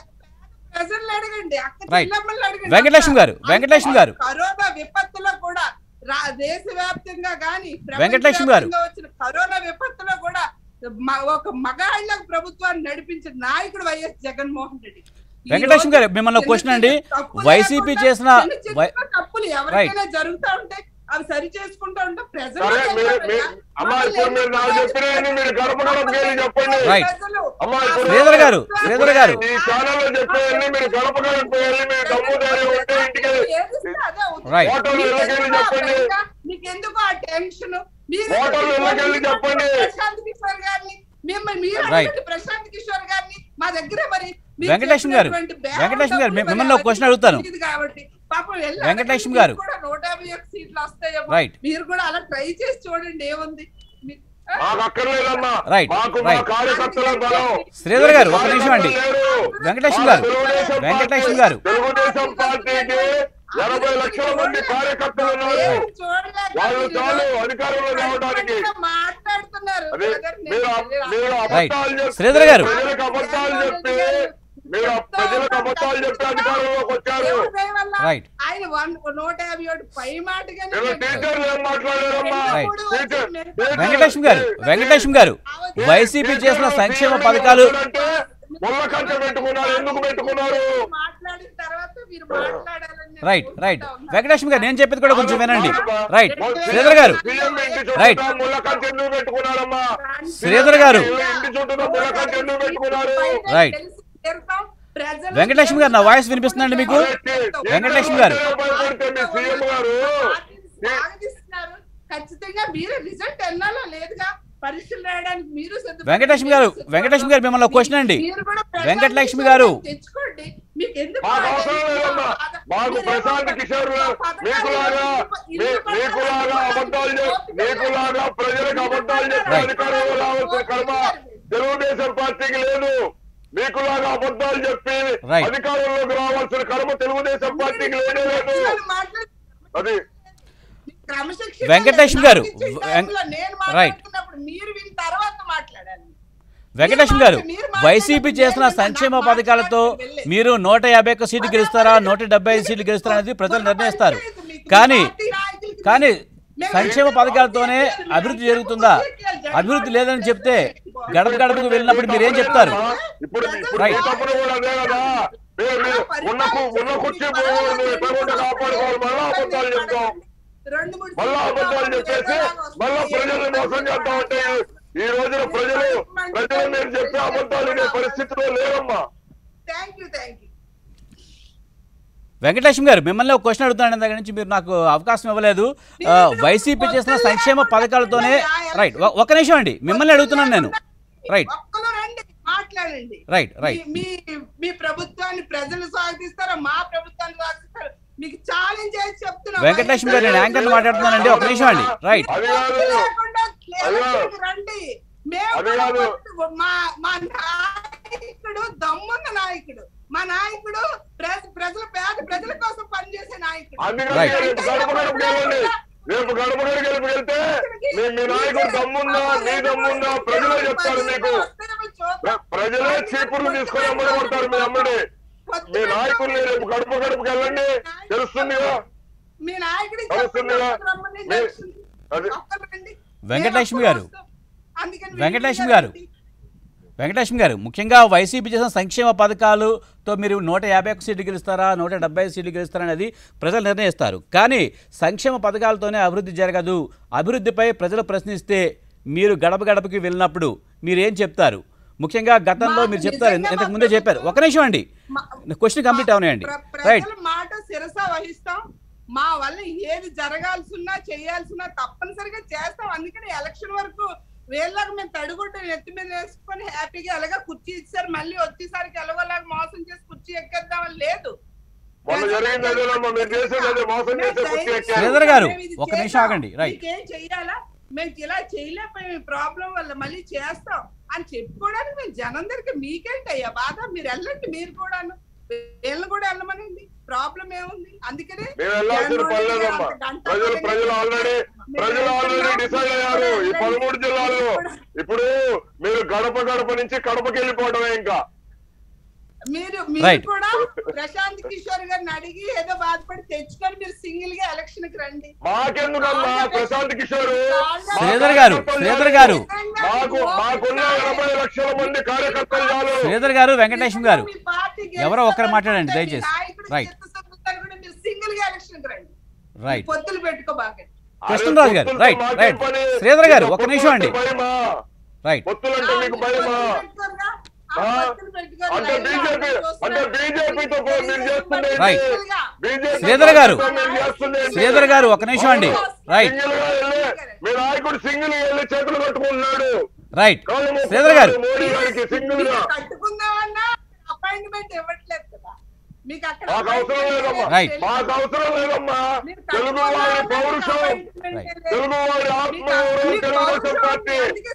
ప్రజల్ని అడగండి అక్క Right. చెల్లెమ్మల్ని అడగండి. వెంకటేశ్వర గారు, వెంకటేశ్వర గారు. కరోనా విపత్తులో కూడా రా- దేశవ్యాప్తంగా గాని వెంకటేశ్వర గారు. ప్రపంచవ్యాప్తంగా వచ్చిన కరోనా విపత్తులో కూడా మ- ఒక మగాళ్ళకు ప్రభుత్వాన్ని నడిపించిన నాయకుడు వైఎస్ జగన్మోహన్ రెడ్డి ఈ వెంకటేశ్వర గారు, రోజు మిమ్మల్ని చిన్న క్వశ్చన్ అండి. చిన్న తప్పులు వైసీపీ లేకుండా చేసిన చిన్న చిన్న వై- తప్పులు ఎవరికైనా జరుగుతా ఉంటే అవి సరి చేసుకుంటూ ఉంటే ప్రజలు సరే మీరు మీ- అమ్మా ఇప్పుడు మీరు నాకు చెప్పిన మీరు గడప గడపకి వెళ్ళి చెప్పండి Right. అమ్మా ఇప్పుడు శ్రీధర్ గారు శ్రీధర్ గారు ఈ ఛానల్ లో చెప్పేయండి మీరు గడప గడపకి వెళ్ళి మీరు దమ్ము ధైర్యం ఉంటే ఇంటికి Right. హోటల్ వెళ్ళకెళ్ళి చెప్పండి మీకు ఎందుకు ఆ టెన్షన్ మీరు హోటల్ వెళ్ళకెళ్ళి చెప్పండి. ప్రశాంత్ కిషోర్ గారిని మిమ్మల్ని మీరు Right. అడగండి ప్రశాంత్ కిషోర్ గారిని మా దగ్గర మరి మీరు వెంకటేశ్వర గారు, చెప్పినటువంటి బ్యాగ్ వెంకటేశ్వర గారు, డబ్బులు మిమ్మల్ని ఒక మరి question అడుగుతాను. ఇది కాబట్టి పాపం వెళ్ళి వెంకటేశ్వర అడగండి. గారు. మీకు కూడా నూట యాభై ఒక్క సీట్లు వస్తాయేమో Right. మీరు కూడా అలా ట్రై చేసి చూడండి ఏముంది మీ- ఆ? మాకు అక్కర్లేదమ్మా Right, మాకు మా right. కార్యకర్తల బలం శ్రీధర్ గారు, ఒక్క నిమిషం అండి. లేరు. వెంకటేశ్వర మా గారు తెలుగుదేశం వెంకటేశ్వర పార్టీ- గారు తెలుగుదేశం పార్టీకి ఎనభై లక్షల మంది కార్యకర్తలు ఉన్నారు ఏం చూడలేక వాళ్ళు మీరు చాలు అధికారంలో రావడానికి మాట్లాడుతున్నారు అదే బ్రదర్, నేను మీరు తెలియదు. మీరు Right. అబద్ధాలు చెప్పి శ్రీధర్ గారు. ప్రజలకు అబద్ధాలు చెప్పి మీరు ప్రజలకు అబద్ధాలు చెప్పి అధికారంలోకి వచ్చారు దేవుడి దయ వల్ల Right. ఆయన వన్ నూట యాభై ఒకటి పై మాటగానే నేను టీచర్లు ఏం మాట్లాడారమ్మా Right. Teacher teacher- Venkateswara garu Venkateswara గారు వైసీపీ చేసిన సంక్షేమ పథకాలు అంటే ముళ్ళ కంచె పెట్టుకున్నారు ఎందుకు పెట్టుకున్నారు మాట్లాడిన తర్వాత మీరు మాట్లాడాలని నేను రైట్ రైట్ కోరుకుంటా ఉన్నాను. వెంకటేశ్వర గారు నేను చెప్పేది కూడా కొంచెం వినండి రైట్ శ్రీధర్ గారు సీఎం ఇంటి రైట్. చుట్టూ ముళ్ళ కంచె ఎందుకు పెట్టుకున్నారమ్మా శ్రీధర్ గారు ఇంటి చుట్టూ ముళ్ళ కంచె ఎందుకు పెట్టుకున్నారు రైట్. తెలిసి తీరుతాం. ప్రజలు వెంకటేశ్వర గారు నా వాయిస్ వినిపిస్తుందండి మీకు వెంకటేశ్వర గారు. భయపడితే మీ సీఎం గారు స్వాగతిస్తున్నారు ఖచ్చితంగా మీరు రిజల్ట్ ఎన్నాలో లేదుగా పరీక్షలు రాయడానికి మీరు సిద్ధపడి- వెంకటేశ్వర గారు, వెంకటేశ్వర గారు మిమ్మల్ని ఒక క్వశ్చన్ అండి. మీరు కూడా ప్రశాంత్ వెంకటలక్ష్మి కిషోర్ గారు. తెచ్చుకోండి మీకు ఎందుకు మాకు ఆ అవసరం లేదమ్మా మాకు మీరేమో ప్రశాంత్ కిషోర్ గారు మీకులాగా మీ- మీకులాగా అబద్ధాలు చెప్పి మీకులాగా ప్రజలకు అబద్ధాలు చెప్పి Right. అధికారంలో రావాల్సిన కర్మ తెలుగుదేశం పార్టీకి లేదు మీకులాగా అబద్ధాలు చెప్పి Right. అధికారంలోకి రావాల్సిన కర్మ తెలుగుదేశం పార్టీకి లేనే లేదు అది క్రమశిక్షణ వెంకటేశ్వర గారు, నాకు ఇచ్చిన వెం- టైంలో నేను రైట్. మాట్లాడుతున్నప్పుడు మీరు విన్న తర్వాత మాట్లాడాలి వెంకటేశ్వర గారు వైసీపీ చేసిన సంక్షేమ పథకాలతో మీరు నూట యాభై ఒక్క సీట్లు గెలుస్తారా నూట డెబ్బై ఐదు సీట్లు గెలుస్తారా అనేది ప్రజలు నిర్ణయిస్తారు కానీ కానీ సంక్షేమ పథకాలతోనే అభివృద్ధి జరుగుతుందా అభివృద్ధి లేదని చెప్తే గడప గడపకు వెళ్ళినప్పుడు మీరు ఏం చెప్తారు ఇప్పుడు ఇప్పుడు Right. మీ తప్పులు కూడా అదే కదా మీరు మీరు ఉన్న కు- ఉన్న కుర్చీ పోయేవాడిని ఎట్లా కాపాడుకోవాలి మళ్ళా అబద్ధాలు చెప్తాం రెండు మూడు మళ్ళా అబద్ధాలు చెప్పేసి మళ్ళా ప్రజల్ని మోసం చేద్దాం అంటే ఈ రోజున ప్రజలు ప్రజలు నేను చెప్పే అబద్ధాలు వినే పరిస్థితిలో లేరమ్మా thank you thank you Venkatalakshmi garu మిమ్మల్ని ఒక క్వశ్చన్ అడుగుతున్నాను దగ్గర నుంచి మీరు నాకు అవకాశం ఇవ్వలేదు ఆ, వైసీపీ చేసిన సంక్షేమ పథకాలతోనే రైట్ ఒ- ఒక నిమిషం అండి మిమ్మల్ని అడుగుతున్నాను నేను రైట్ ఒక్కరు రండి మాట్లాడండి రైట్ రైట్ మీ మీ- మీ ప్రభుత్వాన్ని ప్రజలు స్వాగతిస్తారా మా ప్రభుత్వాన్ని స్వాగతిస్తారు మీకు ఛాలెంజ్ చేసి చెప్తున్నా వెంకటలక్ష్మి గారు నేను యాంకర్ మాట్లాడుతున్నానండి ఒక నిమిషం అండి రైట్ అది కాదు లేకుండా అయ్యో. ఎలక్షన్కి రండి మేము అది కూడా కాదు. కొట్టు- మా మా నాయకుడు దమ్మున్న నాయకుడు మా నాయకుడు ప్రజ- ప్రజల పేద ప్రజల కోసం పనిచేసే నాయకుడు అందుకని Right. రేపు గడప గడప వెళ్ళండి రేపు గడప గడప గడప వెళ్తే మీ మీ నాయకుడు దమ్మున్నా మీ దమ్మున్నా ప్రజలే చెప్తారు మీకు ప్ర- ప్రజలే చీపుర్లు తీసుకొని అమ్మడి కొడతారు మీ అమ్మడి మీ నాయకుల్ని రేపు గడప గడపకి వెళ్ళండి తెలుస్తుందిగా మీ నాయకుడి తెలుస్తుందిగా మీ- అది వెంకటలక్ష్మి గారు. అందుకని వెంకటలక్ష్మి గారు. వెంకటలక్ష్మి గారు ముఖ్యంగా వైసీపీ చేసిన సంక్షేమ పథకాలతో మీరు నూట యాభై ఒక్క సీట్లు గెలుస్తారా నూట డెబ్బై ఐదు సీట్లు గెలుస్తారా అనేది ప్రజలు నిర్ణయిస్తారు కానీ సంక్షేమ పథకాలతోనే అభివృద్ధి జరగదు అభివృద్ధిపై ప్రజలు ప్రశ్నిస్తే మీరు గడప గడపకి వెళ్ళినప్పుడు మీరు ఏం చెప్తారు ముఖ్యంగా గతంలో మీరు చెప్తారు నిజంగా ఇంతకు ముందే చెప్పారు ఒక నిమిషం అండి మా- క్వశ్చన్ కంప్లీట్ అవునాయండి ప్ర- రైట్ ప్రజల మాట శిరస వహిస్తాం మా వల్ల ఏది జరగాల్సిన్నా చేయాల్సినా తప్పనిసరిగా చేస్తాం అందుకని ఎలక్షన్ వరకు వీళ్ళకి మేము తడిగుడ్డ నెత్తి మీద వేసుకొని హ్యాపీగా ఎలాగా కుర్చీ ఇచ్చారు మళ్ళీ వచ్చేసరికి ఎలాగోలాగా మోసం చేసి కుర్చీ ఎక్కేద్దామని లేదు మొన్న జరిగింది అదేనమ్మా మీరు చేసేది అదే మోసం చేసే కుర్చీ ఎక్కారు శ్రీధర్ గారు, మేము ఇది ఒక్క నిమిషం చేద్దాం. ఆగండి, రైట్. మీకేం చెయ్యాలా మేము ఇలా చేయలేకపోయాం ప్రాబ్లం వల్ల మళ్ళీ చేస్తాం అని చెప్పుకోవడానికి మేము జనం దగ్గరికి మీకేంటి అయ్యా బాధ మీరు వెళ్ళండి మీరు కూడాను వీళ్ళని కూడా వెళ్ళమనండి ప్రాబ్లం ఏముంది అందుకనే మేము వెళ్ళాల్సిన పని లేదమ్మా ప్రజలు ప్రజలు ఆల్రెడీ ప్రజలు ఆల్రెడీ డిసైడ్ అయ్యారు ఈ పదమూడు జిల్లాల్లో ఇప్పుడు మీరు గడప గడప నుంచి కడపకి వెళ్ళిపోవడమే ఇంకా మీరు మీరు Right. కూడా ప్రశాంత్ కిషోర్ గారిని అడిగి ఏదో బాధపడి తెచ్చుకొని మీరు సింగిల్ గా ఎలక్షన్ కి రండి మాకెందుకమ్మా ప్రశాంత్ కిషోర్ శ్రీధర్ గారు శ్రీధర్ గారు మాకు మాకున్న ఎనభై లక్షల మంది కార్యకర్తలు చాలు శ్రీధర్ గారు వెంకటేశ్వర గారు మీ పార్టీ గెలిస్తే ఎవరో ఒక్కరు మాట్లాడండి, మీ దయచేసి. నాయకుడు Right. చిత్తశుద్ధితో కూడా మీరు సింగిల్ గా ఎలక్షన్ కి రండి రైట్ పొత్తులు పెట్టుకోబాకండి కృష్ణరాజు గారు, పొత్తులతో రైట్, మాకేం రైట్. పని? శ్రీధర్ గారు, మీకు ఒక్క నిమిషం అండి. పొత్తులంటే భయమా రైట్ పొత్తులంటే మీకు భయమా ఆ? అంటే బీజేపీ అంటే బీజేపీతో మీరు చేస్తుంది Right. బీజేపీ శ్రీధర్ గారు. మీరు చేస్తుంది ఏంటి? శ్రీధర్ గారు ఒక నిమిషం అండి రైట్ సింగిల్ గా వెళ్ళి మీ నాయకుడు సింగిల్ గా వెళ్ళి చేతులు కట్టుకుంటున్నాడు రైట్ కాళ్ళు మొక్కుతున్నాడు శ్రీధర్ గారు మోడీ గారికి సింగిల్ గా కట్టుకుందామన్నా అపాయింట్మెంట్ ఇవ్వట్లేదు కదా మీకు అక్కడ మాకు అవసరం లేదమ్మా Right. మాకు అవసరం లేదమ్మా తెలుగు వాడి పౌరుషం తెలుగు వాడి ఆత్మగౌరవం తెలుగుదేశం పార్టీ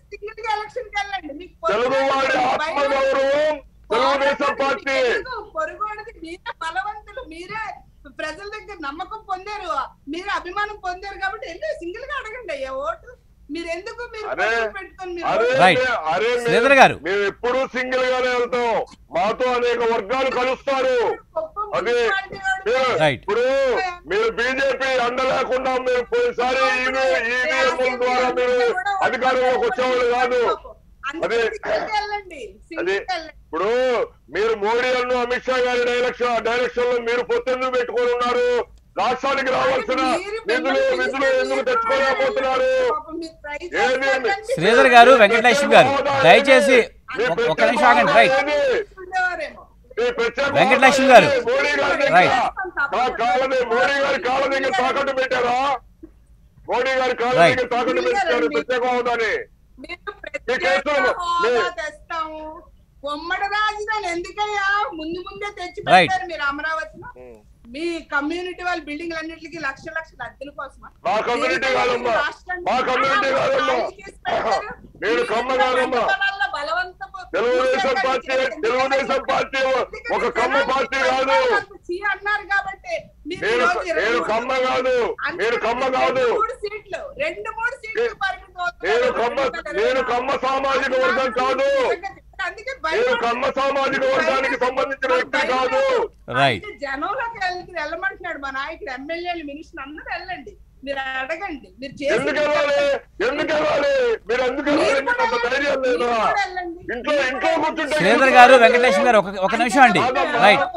తెలుగు వాడి ఆత్మగౌరవం తెలుగుదేశం పార్టీ పొరుగుడికి మీరే బలవంతులు మీరే ప్రజల దగ్గర నమ్మకం పొందారు మీరే అభిమానం పొందారు కాబట్టి వెళ్ళి సింగిల్ గా అడగండి అయ్యా ఓటు మీరు ఎందుకు మీరు అరే, పొత్తులు పెట్టుకొని మీరు అరే ఓటు Right. మే- అరే మే- శ్రీధర్ గారు. మేము ఎప్పుడూ సింగిల్ గానే వెళ్తాం మాతో అనేక వర్గాలు కలుస్తారు గొప్ప అదే మున్సిపాలిటీ వాడు మీరు- Right. ఇప్పుడు మీరు బీజేపీ అండ లేకుండా మీరు పోయినసారి ఈవీఎం ద్వారా మీరు అధికారంలోకి వచ్చేవాళ్ళు కాదు అందుకే అదే. సింగిల్కి వెళ్ళండి సింగిల్కి అదే వెళ్ళండి ఇప్పుడు మీరు మోడీ అన్ను అమిత్ షా గారి డైరెక్షన్ డైరెక్షన్ లో మీరు పొత్తెందుకు పెట్టుకొని ఉన్నారు రాష్ట్రానికి రావాల్సిన నిధులు నిధులు ఎందుకు తెచ్చుకోలేకపోతున్నారు ఏది ఏమి? శ్రీధర్ గారు వెంకటలక్ష్మి గారు దయచేసి ఒక- ఒక నిమిషం ఆగండి రైట్ ఈ ప్రత్యేక వెంకటలక్ష్మి గారు. మోడీ గారి దగ్గర రైట్. మా కాళ్ళని మోడీ గారి కాళ్ళ దగ్గర తాకట్టు పెట్టారా మోడీ గారి కాళ్ళ రైట్. దగ్గర తాకట్టు పెట్టారు ప్రత్యేక హోదాని మీరు కేసులు ప్రత్యేక హోదా మీ- తెస్తాము ఉమ్మడి రాజధాని ఎందుకయ్యా ముందు ముందే తెచ్చి Right. పెట్టారు మీరు అమరావతిలో మీ కమ్యూనిటీ వాళ్ళ బిల్డింగ్ అన్నిటికి లక్ష లక్షల అద్దెల కోసమా మా కమ్యూనిటీ కాదమ్మా రాష్ట్రానికి మా కమ్యూనిటీ ఆ, కాదమ్మా ఖాళీ చేసి పెట్టారు. నేను కమ్మ కాదమ్మా బలవల్ల బలవంతపు తెలుగుదేశం పార్టీ తెలుగుదేశం పార్టీ ఒక కమ్మ పార్టీ కాదు చీ అన్నారు కాబట్టి మీరు నేను ఈరోజు ఇరవై నేను మూడు కమ్మ కాదు అందుకే నేను కమ్మ కాదు రెండు మూడు సీట్లు రెండు మూడు సీట్లు పరిమితం అవుతున్నారు. నేను కమ్మ నేను కమ్మ సామాజిక వర్గం కాదు అందుకే నేను భయపడుతున్నారు. కమ్మ సామాజిక వర్గానికి సంబంధించిన వ్యక్తి కాదు రైట్ అంటే జనంలోకి వెళ్ళి వెళ్ళమంటున్నాడు మా నాయకుడు ఎమ్మెల్యేలు మినిస్టర్ అందరూ వెళ్ళండి మీరు అడగండి మీరు చేసి ఎందుకు వెళ్ళాలి ఎందుకు వెళ్ళాలి మీరు ఎందుకు వెళ్ళాలి మీకు అంత ధైర్యం లేదా ఇంట్లో ఇంట్లో కూర్చుంటే శ్రీధర్ గారు వెంకటలక్ష్మి గారు ఒక ఒక నిమిషం అండి రైట్ పొత్తు పెట్టుకొని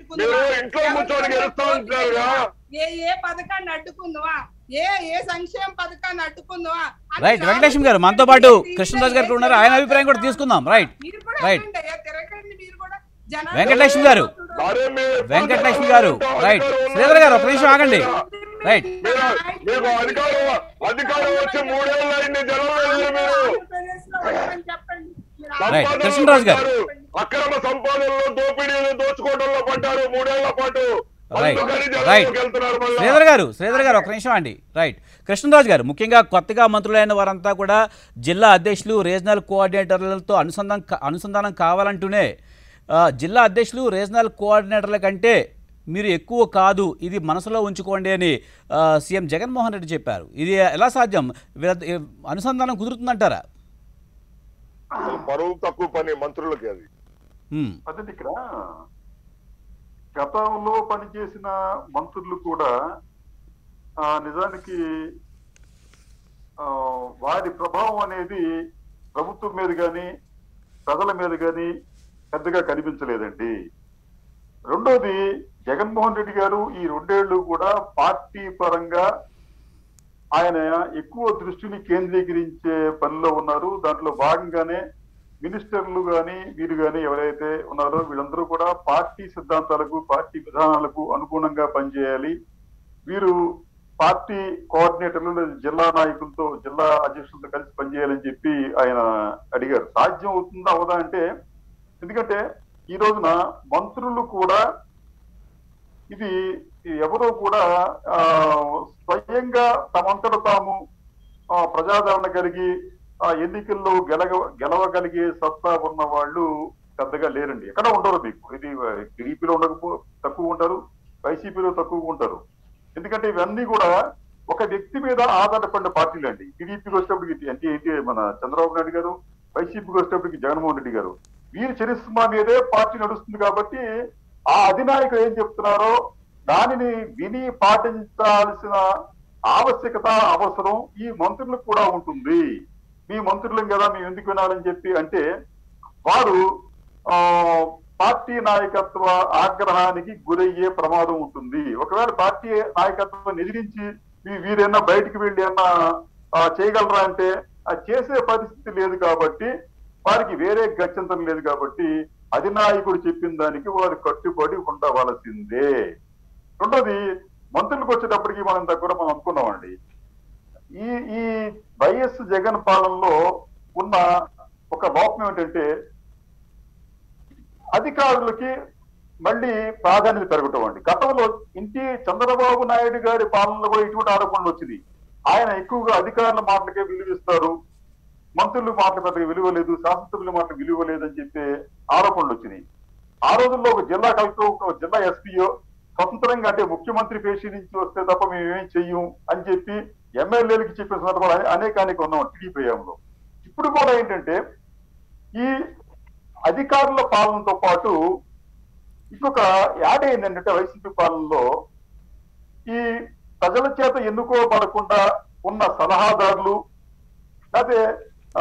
అడ్డుకుందామా మీరు ఇంట్లో కూర్చొని గెలుస్తా ఉంటున్నారుగా ఏ ఏ పథకాన్ని అడ్డుకుందామా ఏ ఏ సంక్షేమ పథకాన్ని అడ్డుకుందామా అని రైట్ రాహుల్ వెంకటేశ్వర గారు మనతో గాంధీ పాటు గారు కృష్ణరాజు గారు ఏ ఉన్నారు ఆయన అభిప్రాయం కూడా తీసుకుందాం రైట్ మీరు కూడా రైట్. అడగండి అయ్యా, తిరగండి మీరు కూడా జనాలు వెంకటేశ్వర గారు. మరే మీరు వెంకటలక్ష్మి గారు రైట్ శ్రీధర్ గారు ఒక నిమిషం ఆగండి రైట్ మీరు మీకు అధికారం అధికారం వచ్చి మూడేళ్ళు అయింది జనంలో లేరు మీరు ఆంధ్రప్రదేశ్లో ఉండమని చెప్పండి. మీరు రైట్. సంపాదనలో కృష్ణరాజు గారు. పడ్డారు. అక్రమ సంపాదనలో దోపిడీలు దోచుకోవడంలో పడ్డారు మూడేళ్ల పాటు రైట్. అందుకని రైట్. జనంలోకి వెళ్తున్నారు మళ్ళా. శ్రీధర్ గారు శ్రీధర్ గారు ఒక నిమిషం అండి రైట్ కృష్ణరాజు గారు ముఖ్యంగా కొత్తగా మంత్రులైన వారంతా కూడా జిల్లా అధ్యక్షులు రీజనల్ కోఆర్డినేటర్లతో అనుసంధానం అనుసంధానం కావాలంటూనే ఆ, జిల్లా అధ్యక్షులు రీజనల్ కోఆర్డినేటర్ల కంటే మీరు ఎక్కువ కాదు ఇది మనసులో ఉంచుకోండి అని ఆ, సీఎం జగన్మోహన్ రెడ్డి చెప్పారు ఇది ఎలా సాధ్యం వీళ్ళ- అనుసంధానం కుదురుతుందంటారా అసలు పరువు తక్కువ పని మంత్రులకి అది ఉమ్, అదే ఇక్కడ గతంలో పనిచేసిన మంత్రులు కూడా ఆ, నిజానికి ఆ, వారి ప్రభావం అనేది ప్రభుత్వం మీద కానీ ప్రజల మీద కానీ పెద్దగా కనిపించలేదండి రెండోది జగన్మోహన్ రెడ్డి గారు ఈ రెండేళ్లు కూడా పార్టీ పరంగా ఆయన ఎక్కువ దృష్టిని కేంద్రీకరించే పనిలో ఉన్నారు దాంట్లో భాగంగానే మినిస్టర్లు కానీ వీరు కానీ ఎవరైతే ఉన్నారో వీళ్ళందరూ కూడా పార్టీ సిద్ధాంతాలకు పార్టీ విధానాలకు అనుగుణంగా పనిచేయాలి వీరు పార్టీ కోఆర్డినేటర్లు లేదా జిల్లా నాయకులతో జిల్లా అధ్యక్షులతో కలిసి పనిచేయాలని చెప్పి ఆయన అడిగారు సాధ్యం అవుతుందా అవదా అంటే ఎందుకంటే ఈ రోజున మంత్రులు కూడా ఇది ఎవరో కూడా ఆ, స్వయంగా తమంతట తాము ఆ, ప్రజాదరణ కలిగి ఆ ఎన్నికల్లో గెలగ గెలవగలిగే సత్తా ఉన్న వాళ్ళు పెద్దగా లేరండి ఎక్కడ ఉండరు మీకు ఇది టీడీపీలో ఉండకపో తక్కువ ఉంటారు వైసీపీలో తక్కువ ఉంటారు ఎందుకంటే ఇవన్నీ కూడా ఒక వ్యక్తి మీద ఆధారపడిన పార్టీలు అండి టీడీపీకి వచ్చేటప్పటికి అంటే ఏంటి మన చంద్రబాబు నాయుడు గారు వైసీపీకి వచ్చేటప్పటికి జగన్మోహన్ రెడ్డి గారు వీరి చరిస్మా మీదే పార్టీ నడుస్తుంది కాబట్టి ఆ అధినాయకుడు ఏం చెప్తున్నారో దానిని విని పాటించాల్సిన ఆవశ్యకత అవసరం ఈ మంత్రులకు కూడా ఉంటుంది మీ మంత్రులం కదా మేము ఎందుకు వినాలని చెప్పి అంటే వారు ఆ పార్టీ నాయకత్వ ఆగ్రహానికి గురయ్యే ప్రమాదం ఉంటుంది ఒకవేళ పార్టీ నాయకత్వం ఎదిరించి వీ- వీరైనా బయటికి వెళ్ళి అన్నా ఆ, చేయగలరా అంటే అది చేసే పరిస్థితి లేదు కాబట్టి వారికి వేరే గత్యంతరం లేదు కాబట్టి అధినాయకుడు చెప్పిన దానికి వారు కట్టుబడి ఉండవలసిందే రెండోది మంత్రులకు వచ్చేటప్పటికి మనం దగ్గర మనం అనుకున్నామండి ఈ ఈ వైఎస్ జగన్ పాలనలో ఉన్న ఒక లోపం ఏమిటంటే అధికారులకి మళ్ళీ ప్రాధాన్యత పెరగటం అండి గతంలో ఇంటి చంద్రబాబు నాయుడు గారి పాలనలో కూడా ఇటువంటి ఆరోపణలు వచ్చింది ఆయన ఎక్కువగా అధికారుల మాటలకే విలువిస్తారు మంత్రుల మాటలు పెద్దగా విలువ లేదు శాసనసభ్యుల మాటలు విలువ లేదని చెప్పే ఆరోపణలు వచ్చినాయి ఆ రోజుల్లో ఒక జిల్లా కలెక్టర్ ఒక జిల్లా ఎస్పీఓ స్వతంత్రంగా అంటే ముఖ్యమంత్రి పేషి నుంచి వస్తే తప్ప మేము ఏం చెయ్యం అని చెప్పి ఎమ్మెల్యేలకి చెప్పిన సందర్భాలు అనే- అనేక అనేక ఉన్నాం టీడీపీ హయాంలో ఇప్పుడు కూడా ఏంటంటే ఈ అధికారుల పాలనతో పాటు ఇంకొక యాడ్ ఏంటంటే వైసీపీ పాలనలో ఈ ప్రజల చేత ఎన్నుకోబడకుండా ఉన్న సలహాదారులు లేకపోతే ఆ,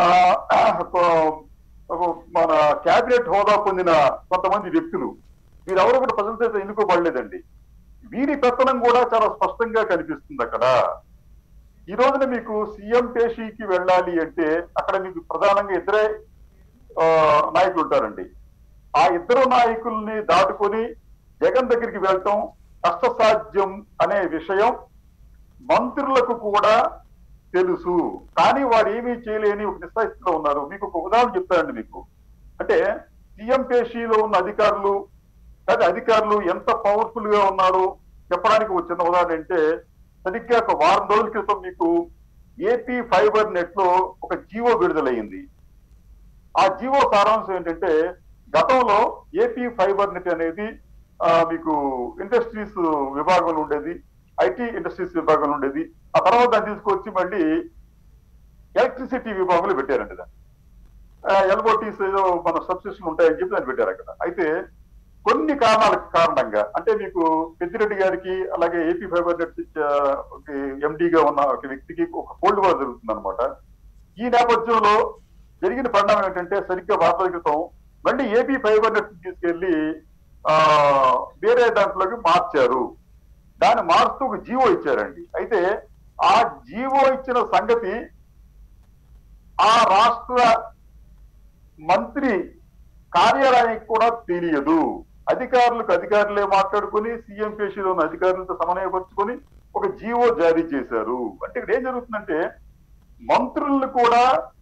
ఒక మన కేబినెట్ హోదా పొందిన కొంతమంది వ్యక్తులు వీరెవరు కూడా ప్రజల చేత ఎన్నుకోబడలేదండి వీరి పెత్తనం కూడా చాలా స్పష్టంగా కనిపిస్తుంది అక్కడ ఈ రోజున మీకు సీఎం పేషీకి వెళ్ళాలి అంటే అక్కడ మీకు ప్రధానంగా ఇద్దరే ఆ, నాయకులు ఉంటారండి ఆ ఇద్దరు నాయకుల్ని దాటుకొని జగన్ దగ్గరికి వెళ్ళటం కష్టసాధ్యం అనే విషయం మంత్రులకు కూడా తెలుసు కానీ వారు ఏమీ చేయలేని ఒక నిస్సాయిస్థితిలో ఉన్నారు మీకు ఒక ఉదాహరణ చెప్తానండి మీకు అంటే సీఎం పేషీలో ఉన్న అధికారులు లేదా అధికారులు ఎంత పవర్ఫుల్ గా ఉన్నారు చెప్పడానికి ఒక చిన్న ఉదాహరణ అంటే సరిగ్గా ఒక వారం రోజుల క్రితం మీకు ఏపీ ఫైబర్ నెట్ లో ఒక జీవో విడుదలయ్యింది ఆ జీవో సారాంశం ఏంటంటే గతంలో ఏపీ ఫైబర్ నెట్ అనేది ఆ, మీకు ఇండస్ట్రీస్ విభాగంలో ఉండేది ఐటీ ఇండస్ట్రీస్ విభాగంలో ఉండేది ఆ తర్వాత దాన్ని తీసుకొచ్చి మళ్ళీ ఎలక్ట్రిసిటీ విభాగంలో పెట్టారండి దాన్ని ఎల్ఓటీస్ ఏదో మన సబ్సిడీలు ఉంటాయని చెప్పి దాన్ని పెట్టారు అక్కడ అయితే కొన్ని కారణాల కారణంగా అంటే మీకు పెద్దిరెడ్డి గారికి అలాగే ఏపీ ఫైబర్ నెట్ ఎండిగా ఉన్న ఒక వ్యక్తికి ఒక కోల్డ్ వార్ జరుగుతుంది అనమాట ఈ నేపథ్యంలో జరిగిన పరిణామం ఏంటంటే సరిగ్గా వార్తల క్రితం మళ్ళీ ఏపీ ఫైబర్ నెట్ తీసుకెళ్లి ఆ వేరే వేరే దాంట్లోకి మార్చారు దాన్ని మారుస్తూ ఒక జీవో ఇచ్చారండి అయితే ఆ జీవో ఇచ్చిన సంగతి ఆ రాష్ట్ర మంత్రి కార్యాలయానికి కూడా తెలియదు అధికారులకు అధికారులే మాట్లాడుకుని సీఎం పేషీలో ఉన్న అధికారులతో సమన్వయపరుచుకొని ఒక జీవో జారీ చేశారు అంటే ఇక్కడ ఏం జరుగుతుందంటే మంత్రులను కూడా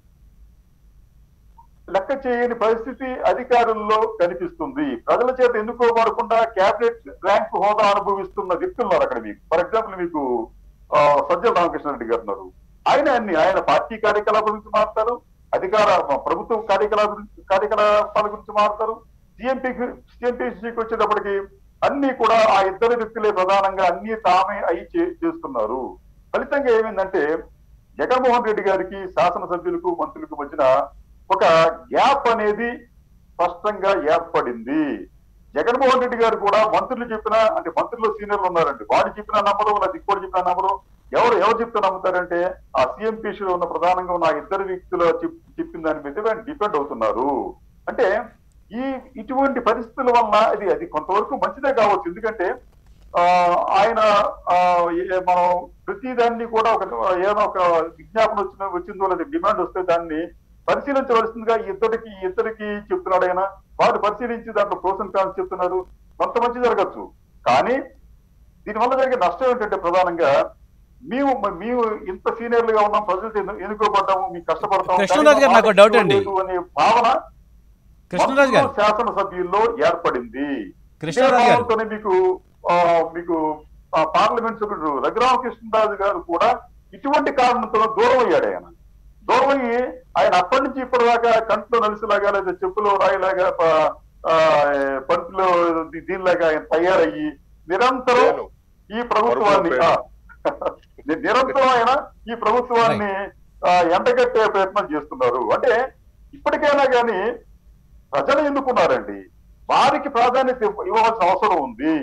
లెక్క చేయని పరిస్థితి అధికారుల్లో కనిపిస్తుంది ప్రజల చేత ఎన్నుకోబడకుండా కేబినెట్ ర్యాంక్ హోదా అనుభవిస్తున్న వ్యక్తులు ఉన్నారు అక్కడ మీకు ఫర్ ఎగ్జాంపుల్ మీకు ఆ, సజ్జల రామకృష్ణారెడ్డి గారు ఉన్నారు ఆయన అన్ని ఆయన పార్టీ కార్యకలాపాల గురించి మాట్లాడతారు అధికార ప్రభుత్వ కార్యకలాప కార్యకలాపాల గురించి మాట్లాడతారు సిఎంపీ సిఎంపీసీకి వచ్చేటప్పటికి అన్ని కూడా ఆ ఇద్దరు వ్యక్తులే ప్రధానంగా అన్ని తామే అయి చే- చేస్తున్నారు ఫలితంగా ఏమైందంటే జగన్మోహన్ రెడ్డి గారికి శాసనసభ్యులకు మంత్రులకు మధ్యన ఒక గ్యాప్ అనేది స్పష్టంగా ఏర్పడింది జగన్మోహన్ రెడ్డి గారు కూడా మంత్రులు చెప్పినా అంటే మంత్రులు సీనియర్లు ఉన్నారండి వాడు చెప్పిన నమ్మరు లేదా దిక్కోడు చెప్పిన నమ్మరు ఎవరు ఎవరు చెప్తే నమ్ముతారంటే ఆ సిఎంపీసీలో ఉన్న ప్రధానంగా ఉన్న ఆ ఇద్దరు వ్యక్తులు చెప్- చెప్పిన దాని మీద డిపెండ్ అవుతున్నారు అంటే ఈ ఇటువంటి పరిస్థితుల వల్ల ఇది అది కొంతవరకు మంచిదే కావచ్చు ఎందుకంటే ఆ, ఆయన ఆ, ఏ- మనం ప్రతి దాన్ని కూడా ఒక ఏదైనా ఒక విజ్ఞాపన వచ్చిన వచ్చిందో లేదా డిమాండ్ వస్తే దాన్ని పరిశీలించవలసిందిగా ఈ ఇద్దరికి ఈ ఇద్దరికి చెప్తున్నాడు ఆయన వారు పరిశీలించి దాంట్లో ప్రోసన్ కాన్స్ చెప్తున్నారు కొంత మంచి జరగచ్చు కానీ దీనివల్ల జరిగే నష్టం ఏంటంటే ప్రధానంగా మేము మేము ఇంత సీనియర్లుగా ఉన్నాం ప్రజలతో ఎన్ను- ఎన్నుకోబడ్డాము మీకు కష్టపడతాము కృష్ణరాజు గారు, కానీ నాకు డౌట్ అండి. లేదు అనే భావన కృష్ణరాజు గారు మొత్తం శాసనసభ్యుల్లో ఏర్పడింది కృష్ణరాజు ఇదే గారు. భావంతోనే మీకు ఆ, మీకు ఆ, పార్లమెంట్ సభ్యుడు రఘురామకృష్ణరాజు గారు కూడా ఇటువంటి కారణంతో దూరం అయ్యాడు ఆయన దూరం అయ్యి ఆయన అప్పటి నుంచి ఇప్పటిదాకా కంట్లో నలిసిలాగా లేదా చెప్పులో రాయిలాగా ప- ఆ, పంటిలో దీ- దీనిలాగా ఆయన తయారయ్యి నిరంతరం నేను ఈ ప్రభుత్వాన్ని మరుపు ఆ, నిరంతరం ఆయన ఈ ప్రభుత్వాన్ని ఆ, ఎండగట్టే ప్రయత్నం చేస్తున్నారు అంటే ఇప్పటికైనా కానీ ప్రజలు ఎన్నుకున్నారండి వారికి ప్రాధాన్యత ఇవ్వ- ఇవ్వవలసిన అవసరం ఉంది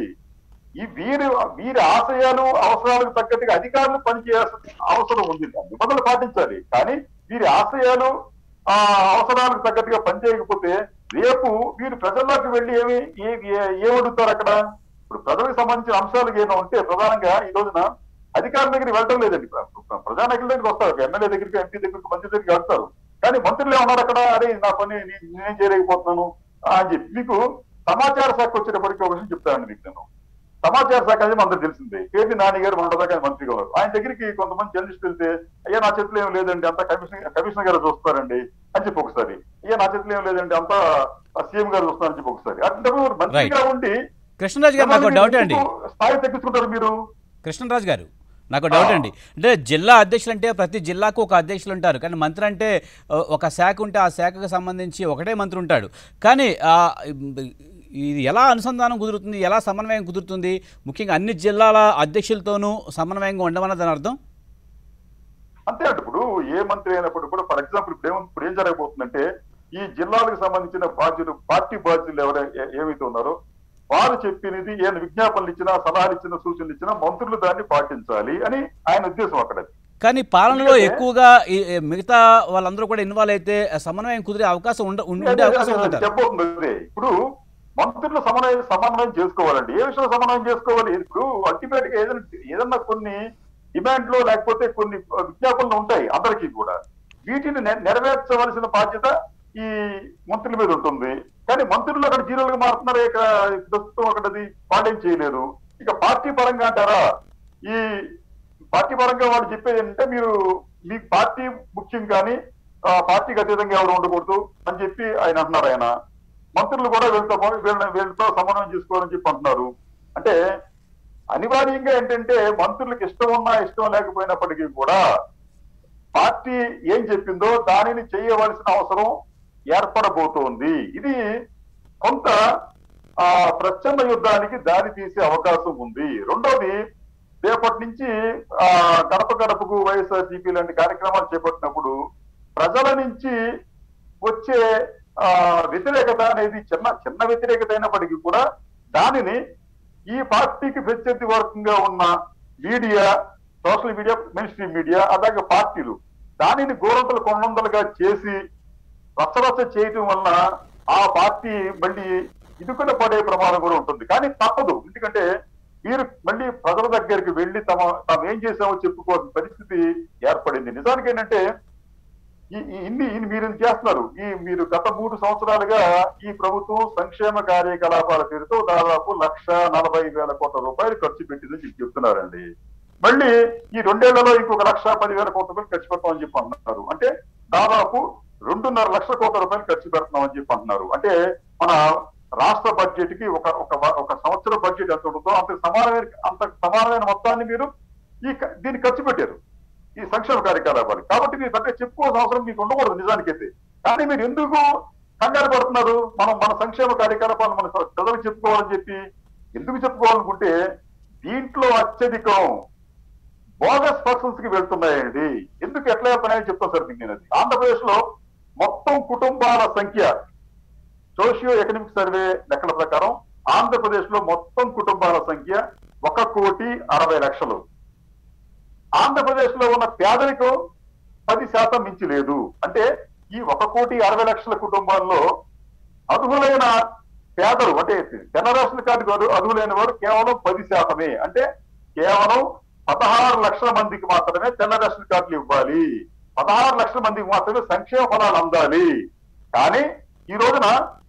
ఈ వీరి వీరి ఆశయాలు అవసరాలకు తగ్గట్టుగా అధికారులు పనిచేయాల్సిన అవసరం ఉంది నిబంధనలు పాటించాలి కానీ వీరి ఆశయాలు ఆ అవసరాలకు తగ్గట్టుగా పనిచేయకపోతే రేపు వీరు ప్రజల్లోకి వెళ్ళి ఏమి ఏ- ఏ- ఏమడుగుతారు అక్కడ ఇప్పుడు ప్రజలకు సంబంధించిన అంశాలు ఏమైనా ఉంటే ప్రధానంగా ఈ రోజున అధికారుల దగ్గరికి వెళ్ళడం లేదండి ప్ర- ప్రజానాయకుల దగ్గరికి వస్తారు ఎమ్మెల్యే దగ్గరికి ఎంపీ దగ్గరికి మంత్రి దగ్గరికి వెళ్తారు కానీ మంత్రులు ఏమన్నారు అక్కడ అరే నా పని నే- నేనేం చేయలేకపోతున్నాను అని చెప్పి మీకు సమాచార శాఖ వచ్చేటప్పటికి ఒక విషయం చెప్తానండి మీకు నేను సమాచార శాఖ అనేది అందరికి తెలిసిందే కేపీ నాని గారు మొన్నదాకా ఆయన మంత్రిగా ఉన్నారు ఆయన దగ్గరికి కొంతమంది జర్నలిస్ట్ వెళ్తే అయ్యా నా చేతిలో ఏం లేదండి అంతా కమిషన్ కమిషనర్ గారు చూస్తారండి అని చెప్పి ఒకసారి అయ్యా నా చేతిలో ఏం లేదండి అంతా సీఎం గారు చూస్తారని చెప్పి ఒకసారి అట్లాంటప్పుడు మీరు మంత్రిగా ఉండి కృష్ణరాజు గారు నాకు డౌట్ అండి ఎందుకు స్థాయి తగ్గించుకుంటారు మీరు కృష్ణరాజు గారు నాకు డౌట్ అండి అంటే జిల్లా అధ్యక్షులు అంటే ప్రతి జిల్లాకు ఒక అధ్యక్షులు ఉంటారు కానీ మంత్రి అంటే ఆ, ఒక శాఖ ఉంటే ఆ శాఖకు సంబంధించి ఒకటే మంత్రి ఉంటాడు కానీ ఆ, ఇది ఎలా అనుసంధానం కుదురుతుంది ఎలా సమన్వయం కుదురుతుంది ముఖ్యంగా అన్ని జిల్లాల అధ్యక్షులతోనూ సమన్వయంగా ఉండమన్న దాని అర్థం అంతే అంటే ఇప్పుడు ఏ మంత్రి అయినప్పుడు కూడా ఫర్ ఎగ్జాంపుల్ ఇప్పుడు ఏం ఇప్పుడు ఏం జరగబోతుందంటే ఈ జిల్లాలకు సంబంధించిన బాధ్యులు పార్టీ బాధ్యులు ఎవరు ఏ- ఏమైతే ఉన్నారో వారు చెప్పినది ఏమైనా విజ్ఞాపనలు ఇచ్చినా సలహాలు ఇచ్చినా సూచనలు ఇచ్చినా మంత్రులు దాన్ని పాటించాలి అని ఆయన ఉద్దేశం అక్కడ కానీ పాలనలో ఎందుకంటే- ఎక్కువగా ఈ- ఈ మిగతా వాళ్ళందరూ కూడా ఇన్వాల్వ్ అయితే సమన్వయం కుదిరే అవకాశం ఉండ ఉండే అదే- అవకాశం అదే ఉందంటారు చెప్పబోతుంది అదే. ఇప్పుడు మంత్రులు సమన్వయం సమన్వయం చేసుకోవాలండి ఏ విషయంలో సమన్వయం చేసుకోవాలి ఇప్పుడు అల్టిమేట్ గా ఏదైనా ఏదన్నా కొన్ని డిమాండ్లు లేకపోతే కొన్ని విజ్ఞాపనలు ఉంటాయి అందరికీ కూడా వీటిని నె- నెరవేర్చవలసిన బాధ్యత ఈ మంత్రుల మీద ఉంటుంది కానీ మంత్రులు అక్కడ జీరోలుగా మారుతున్నారు ఇక ప్రస్తుతం అక్కడది వాళ్ళేం చేయలేరు ఇక పార్టీ పరంగా అంటారా ఈ పార్టీ పరంగా వాళ్ళు చెప్పేది ఏంటంటే మీరు మీ పార్టీ ముఖ్యం కానీ ఆ పార్టీకి అతీతంగా ఎవరు ఉండకూడదు అని చెప్పి ఆయన అంటున్నారు ఆయన మంత్రులు కూడా వీళ్ళతో వీళ్ళ వీళ్ళతో సమన్వయం చేసుకోవాలని చెప్పి అంటున్నారు అంటే అనివార్యంగా ఏంటంటే మంత్రులకు ఇష్టం ఉన్నా ఇష్టం లేకపోయినప్పటికీ కూడా పార్టీ ఏం చెప్పిందో దానిని చేయవలసిన అవసరం ఏర్పడబోతోంది ఇది కొంత ఆ ప్రచండ యుద్ధానికి దారి తీసే అవకాశం ఉంది రెండోది రేపటి నుంచి ఆ గడప గడపకు వైఎస్ఆర్సీపీ లాంటి కార్యక్రమాలు చేపట్టినప్పుడు ప్రజల నుంచి వచ్చే ఆ వ్యతిరేకత అనేది చిన్న చిన్న వ్యతిరేకత అయినప్పటికీ కూడా దానిని ఈ పార్టీకి ప్రత్యర్థి వర్గంగా ఉన్న media social media mainstream media అలాగే పార్టీలు దానిని గోరంతలు కొనందలుగా చేసి రచ్చరచ్చ చేయటం వలన ఆ పార్టీ మళ్ళీ ఇరుకున పడే ప్రమాదం కూడా ఉంటుంది కానీ తప్పదు ఎందుకంటే మీరు మళ్ళీ ప్రజల దగ్గరికి వెళ్ళి తమ తాము ఏం చేసామో చెప్పుకోవాల్సిన పరిస్థితి ఏర్పడింది నిజానికి ఏంటంటే ఈ ఈ- ఇన్ని ఇన్ని మీరు ఇన్ని చేస్తున్నారు ఈ మీరు గత మూడు సంవత్సరాలుగా ఈ ప్రభుత్వం సంక్షేమ కార్యకలాపాల పేరుతో దాదాపు లక్ష నలభై వేల కోట్ల రూపాయలు ఖర్చు పెట్టిందని చెప్పి చెప్తున్నారండి మళ్ళీ ఈ రెండేళ్లలో ఇంకొక లక్ష పదివేల కోట్ల రూపాయలు ఖర్చు పెడతామని చెప్పి అంటున్నారు అంటే దాదాపు రెండున్నర లక్షల కోట్ల రూపాయలు ఖర్చు పెడుతున్నామని చెప్పి అంటున్నారు అంటే మన రాష్ట్ర బడ్జెట్ కి ఒక ఒక ఒక సంవత్సర బడ్జెట్ ఎంత ఉంటుందో అంత సమానమైన అంత సమానమైన మొత్తాన్ని మీరు ఈ క- దీన్ని ఖర్చు పెట్టారు ఈ సంక్షేమ కార్యకలాపాలు కాబట్టి మీరు పెద్ద చెప్పుకోవాల్సిన అవసరం మీకు ఉండకూడదు నిజానికైతే కానీ మీరు ఎందుకు కంగారు పడుతున్నారు మనం మన సంక్షేమ కార్యకలాపాలు మన ప్రజలకు చెప్పుకోవాలని చెప్పి ఎందుకు చెప్పుకోవాలనుకుంటే దీంట్లో అత్యధికం బోగస్ పర్సన్స్ కి వెళ్తున్నాయండి ఎందుకు ఎట్లా వెళ్తున్నాయని చెప్తాను సార్ మీకు నేను అది. ఆంధ్రప్రదేశ్ లో మొత్తం కుటుంబాల సంఖ్య సోషియో ఎకనామిక్ సర్వే లెక్కల ప్రకారం ఆంధ్రప్రదేశ్ లో మొత్తం కుటుంబాల సంఖ్య ఒక కోటి అరవై లక్షలు ఆంధ్రప్రదేశ్ లో ఉన్న పేదరికం పది శాతం మించి లేదు అంటే ఈ ఒక కోటి అరవై లక్షల కుటుంబాల్లో అర్హులైన పేదలు అంటే తెల్ల రేషన్ కార్డు అర్హు- అర్హులైన వారు కేవలం పది శాతమే అంటే కేవలం పదహారు లక్షల మందికి మాత్రమే తెల్ల రేషన్ కార్డులు ఇవ్వాలి పదహారు లక్షల మందికి మాత్రమే సంక్షేమ ఫలాలు అందాలి కానీ ఈ రోజున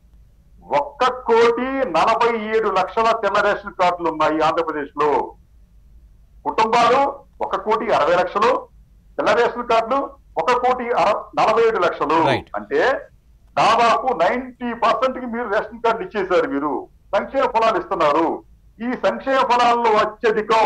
ఒక్క కోటి నలభై ఏడు లక్షల తెల్ల రేషన్ కార్డులు ఉన్నాయి ఆంధ్రప్రదేశ్ లో కుటుంబాలు ఒక కోటి అరవై లక్షలు తెల్ల రేషన్ కార్డులు ఒక కోటి అర- నలభై ఏడు లక్షలు Right. అంటే దాదాపు నైన్టీ పర్సెంట్ కి మీరు రేషన్ కార్డులు ఇచ్చేశారు మీరు సంక్షేమ ఫలాలు ఇస్తున్నారు ఈ సంక్షేమ ఫలాల్లో అత్యధికం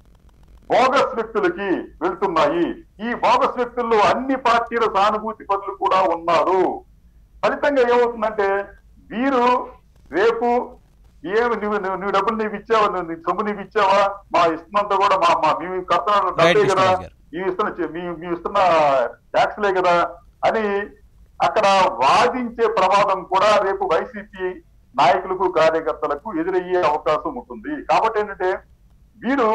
బోగస్ వ్యక్తులకి వెళ్తున్నాయి ఈ బోగస్ వ్యక్తుల్లో అన్ని పార్టీల సానుభూతి పనులు కూడా ఉన్నారు ఫలితంగా ఏమవుతుందంటే వీరు రేపు ఏమి నువ్వు నువ్వు నువ్వు డబ్బులు నీవు ఇచ్చావా నువ్వు నీ సొమ్ము నీవు ఇచ్చావా మా ఇస్తున్నంత కూడా మా మా మేము కడుతున్న డబ్బే Right, కదా కృష్ణరాజు గారు. మేము ఇస్తున్న చె- మేము మేము ఇస్తున్న ట్యాక్స్లే కదా అని అక్కడ వాదించే ప్రమాదం కూడా రేపు వైసీపీ నాయకులకు కార్యకర్తలకు ఎదురయ్యే అవకాశం ఉంటుంది కాబట్టి ఏంటంటే వీరు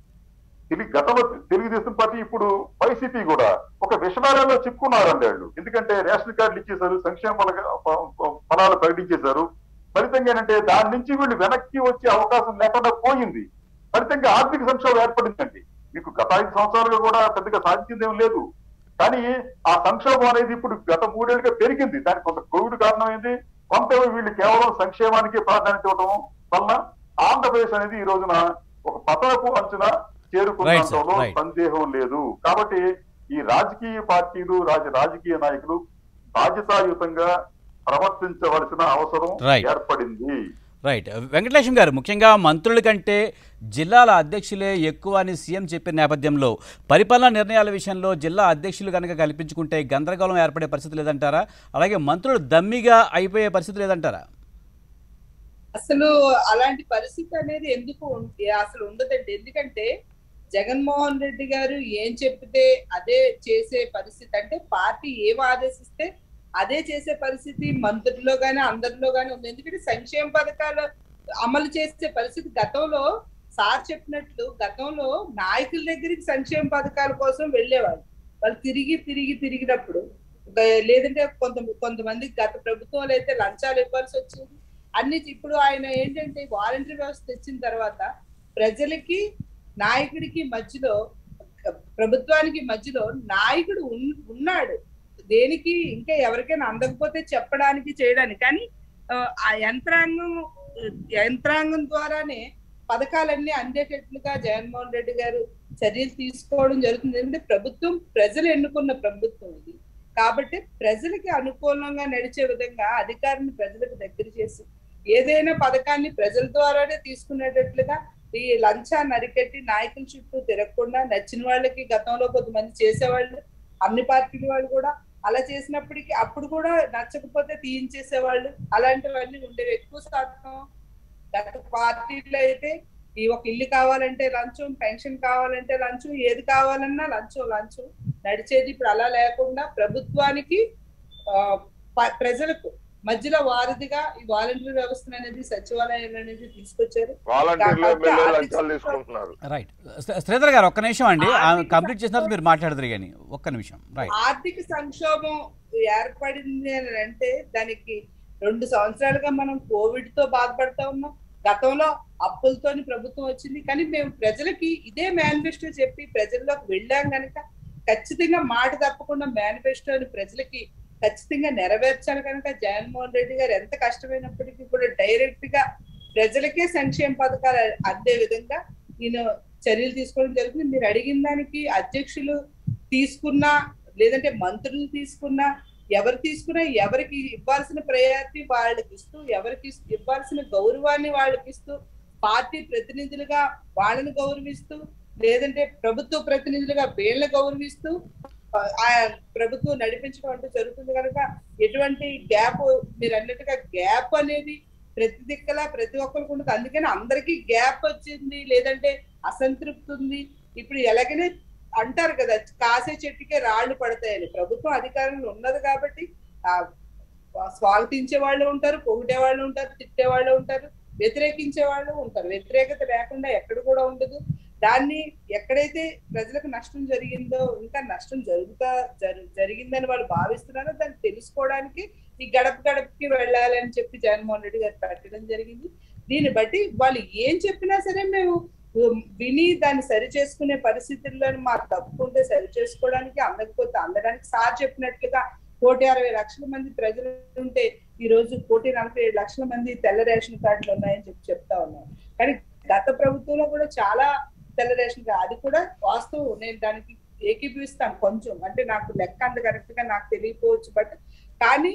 ఇది గతంలో తెలుగుదేశం పార్టీ ఇప్పుడు వైసీపీ కూడా ఒక విషయాలలో చిక్కున్నారండి వాళ్ళు ఎందుకంటే రేషన్ కార్డులు ఇచ్చేశారు సంక్షేమ ఫల- ఫ- ఫలాలు ప్రకటించేశారు ఫలితంగా ఏంటంటే దాని నుంచి వీళ్ళు వెనక్కి వచ్చే అవకాశం లేకుండా పోయింది ఫలితంగా ఆర్థిక సంక్షోభం ఏర్పడిందండి మీకు గత ఐదు సంవత్సరాలుగా కూడా పెద్దగా సాధించిందేం లేదు కానీ ఆ సంక్షోభం అనేది ఇప్పుడు గత మూడేళ్ళుగా పెరిగింది దానికి కొంత కోవిడ్ కారణమైంది కొంత వీళ్ళు కేవలం సంక్షేమానికి ప్రాధాన్యత ఇవ్వడం వల్ల ఆంధ్రప్రదేశ్ అనేది ఈ రోజున ఒక పతనపు అంచున Right, sir. చేరుకున్నంతలో Right. సందేహం లేదు కాబట్టి ఈ రాజకీయ పార్టీలు రాజ రాజకీయ నాయకులు బాధ్యతాయుతంగా ప్రవర్తించవలసిన అవసరం Right. ఏర్పడింది రైట్ వెంకటలక్ష్మి గారు ముఖ్యంగా మంత్రుల కంటే జిల్లాల అధ్యక్షులే ఎక్కువ అని సీఎం చెప్పిన నేపథ్యంలో పరిపాలనా నిర్ణయాల విషయంలో జిల్లా అధ్యక్షులు కనుక కల్పించుకుంటే గందరగోళం ఏర్పడే పరిస్థితి లేదంటారా అలాగే మంత్రులు దమ్మిగా అయిపోయే పరిస్థితి లేదంటారా అసలు అలాంటి పరిస్థితి అనేది ఎందుకు ఉం- అసలు ఉండదండి ఎందుకంటే జగన్మోహన్ రెడ్డి గారు ఏం చెప్తే అదే చేసే పరిస్థితి అంటే పార్టీ ఏం ఆదేశిస్తే అదే చేసే పరిస్థితి మంత్రుల్లో గానీ అందరిలో గానీ ఉంది ఎందుకంటే సంక్షేమ పథకాలు అమలు చేసే పరిస్థితి గతంలో సార్ చెప్పినట్లు గతంలో నాయకుల దగ్గరికి సంక్షేమ పథకాల కోసం వెళ్ళేవాళ్ళు వాళ్ళు తిరిగి తిరిగి తిరిగినప్పుడు ఒక- లేదంటే కొంత కొంతమంది గత ప్రభుత్వంలో అయితే లంచాలు ఇవ్వాల్సి వచ్చింది అన్ని ఇప్పుడు ఆయన ఏంటంటే వాలంటరీ వ్యవస్థ తెచ్చిన తర్వాత ప్రజలకి నాయకుడికి మధ్యలో ప్రభుత్వానికి మధ్యలో నాయకుడు ఉన్- ఉన్నాడు దేనికి ఇంకా ఎవరికైనా అందకపోతే చెప్పడానికి చేయడానికి కానీ ఆ, ఆ యంత్రాంగం యంత్రాంగం ద్వారానే పథకాలన్నీ అందేటట్లుగా జగన్మోహన్ రెడ్డి గారు చర్యలు తీసుకోవడం జరుగుతుంది ఎందుకంటే ప్రభుత్వం ప్రజలు ఎన్నుకున్న ప్రభుత్వం ఇది కాబట్టి ప్రజలకి అనుకూలంగా నడిచే విధంగా అధికారిని ప్రజలకు దగ్గర చేసి ఏదైనా పథకాన్ని ప్రజల ద్వారానే తీసుకునేటట్లుగా ఈ లంచాన్ని అరికట్టి నాయకుల చుట్టూ తిరగకుండా నచ్చిన వాళ్ళకి గతంలో కొంతమంది చేసేవాళ్ళు అన్ని పార్టీల వాళ్ళు కూడా అలా చేసినప్పటికీ అప్పుడు కూడా నచ్చకపోతే తీయించేసేవాళ్ళు అలాంటివన్నీ ఉండేవి ఎక్కువ శాతం గత పార్టీలో అయితే ఈ ఒక ఇల్లు కావాలంటే లంచం పెన్షన్ కావాలంటే లంచం ఏది కావాలన్నా లంచం లంచం నడిచేది ఇప్పుడు అలా లేకుండా ప్రభుత్వానికి ఆ, ప- ప్రజలకు మధ్యలో వారధిగా ఈ వాలంటీర్ వ్యవస్థ అనేది సచివాలయాలు అనేది తీసుకొచ్చారు వాలంటీర్లు కాకపోతే ఎమ్మెల్యే ఆర్థిక లంచాలు సంక్షోభం- తీసుకుంటున్నారు రైట్ శ్రీధర్ గారు ఒక్క నిమిషం అండి ఆమె ఆర్థిక కంప్లీట్ చేసిన తర్వాత మీరు మాట్లాడదురు కానీ ఒక్క నిమిషం రైట్ ఆర్థిక సంక్షోభం ఏర్పడింది అని అంటే దానికి రెండు సంవత్సరాలుగా మనం కోవిడ్ తో బాధపడతా ఉన్నాం గతంలో అప్పులతోని ప్రభుత్వం వచ్చింది కానీ మేము ప్రజలకి ఇదే మేనిఫెస్టో చెప్పి ప్రజల్లోకి వెళ్ళాం కనుక ఖచ్చితంగా మాట తప్పకుండా మేనిఫెస్టోని ప్రజలకి ఖచ్చితంగా నెరవేర్చాలి కనుక జగన్మోహన్ రెడ్డి గారు ఎంత కష్టమైనప్పటికీ కూడా డైరెక్ట్ గా ప్రజలకే సంక్షేమ పథకాలు అందే విధంగా ఈయన చర్యలు తీసుకోవడం జరుగుతుంది మీరు అడిగిన దానికి అధ్యక్షులు తీసుకున్నా లేదంటే మంత్రులు తీసుకున్నా ఎవరు తీసుకున్నా ఎవరికి ఇవ్వాల్సిన ప్రయారిటీ వాళ్ళకి ఇస్తూ ఎవరికి ఇస్- ఇవ్వాల్సిన గౌరవాన్ని వాళ్ళకి ఇస్తూ పార్టీ ప్రతినిధులుగా వాళ్ళని గౌరవిస్తూ లేదంటే ప్రభుత్వ ప్రతినిధులుగా వీళ్ళని గౌరవిస్తూ ఆ, ఆ ప్రభుత్వం నడిపించడం అంటూ జరుగుతుంది కనుక ఎటువంటి గ్యాప్ మీరు అన్నట్టుగా గ్యాప్ అనేది ప్రతి దిక్కలా ప్రతి ఒక్కరికి ఉండదు అందుకని అందరికీ గ్యాప్ వచ్చింది లేదంటే అసంతృప్తి ఉంది ఇప్పుడు ఎలాగైనా అంటారు కదా కాసే చెట్టుకే రాళ్లు పడతాయని ప్రభుత్వం అధికారంలో ఉన్నది కాబట్టి ఆ స్వాగతించే వాళ్ళు ఉంటారు పొగిడే వాళ్ళు ఉంటారు తిట్టే వాళ్ళు ఉంటారు వ్యతిరేకించే వాళ్ళు ఉంటారు వ్యతిరేకత లేకుండా ఎక్కడ కూడా ఉండదు దాన్ని ఎక్కడైతే ప్రజలకు నష్టం జరిగిందో ఇంకా నష్టం జరుగుతా జరు- జరిగిందని వాళ్ళు భావిస్తున్నారో దాన్ని తెలుసుకోవడానికి ఈ గడప గడపకి వెళ్ళాలని చెప్పి జగన్మోహన్ రెడ్డి గారు పెట్టడం జరిగింది దీన్ని బట్టి వాళ్ళు ఏం చెప్పినా సరే మేము ఉమ్, విని దాన్ని సరి చేసుకునే పరిస్థితుల్లో మాకు తప్పు ఉంటే సరి చేసుకోవడానికి అందకపోతే అందడానికి సార్ చెప్పినట్లుగా కోటి అరవై లక్షల మంది ప్రజలు ఉంటే ఈ రోజు కోటి నలభై ఏడు లక్షల మంది తెల్ల రేషన్ కార్డులు ఉన్నాయని చెప్పి చెప్తా ఉన్నారు కానీ గత ప్రభుత్వంలో కూడా చాలా తెల్ల రేషన్ కార్డు అది కూడా వాస్తవం నేను దానికి ఏకీభవిస్తాను కొంచెం అంటే నాకు లెక్క అంత కరెక్ట్ గా నాకు తెలియకపోవచ్చు బట్ కానీ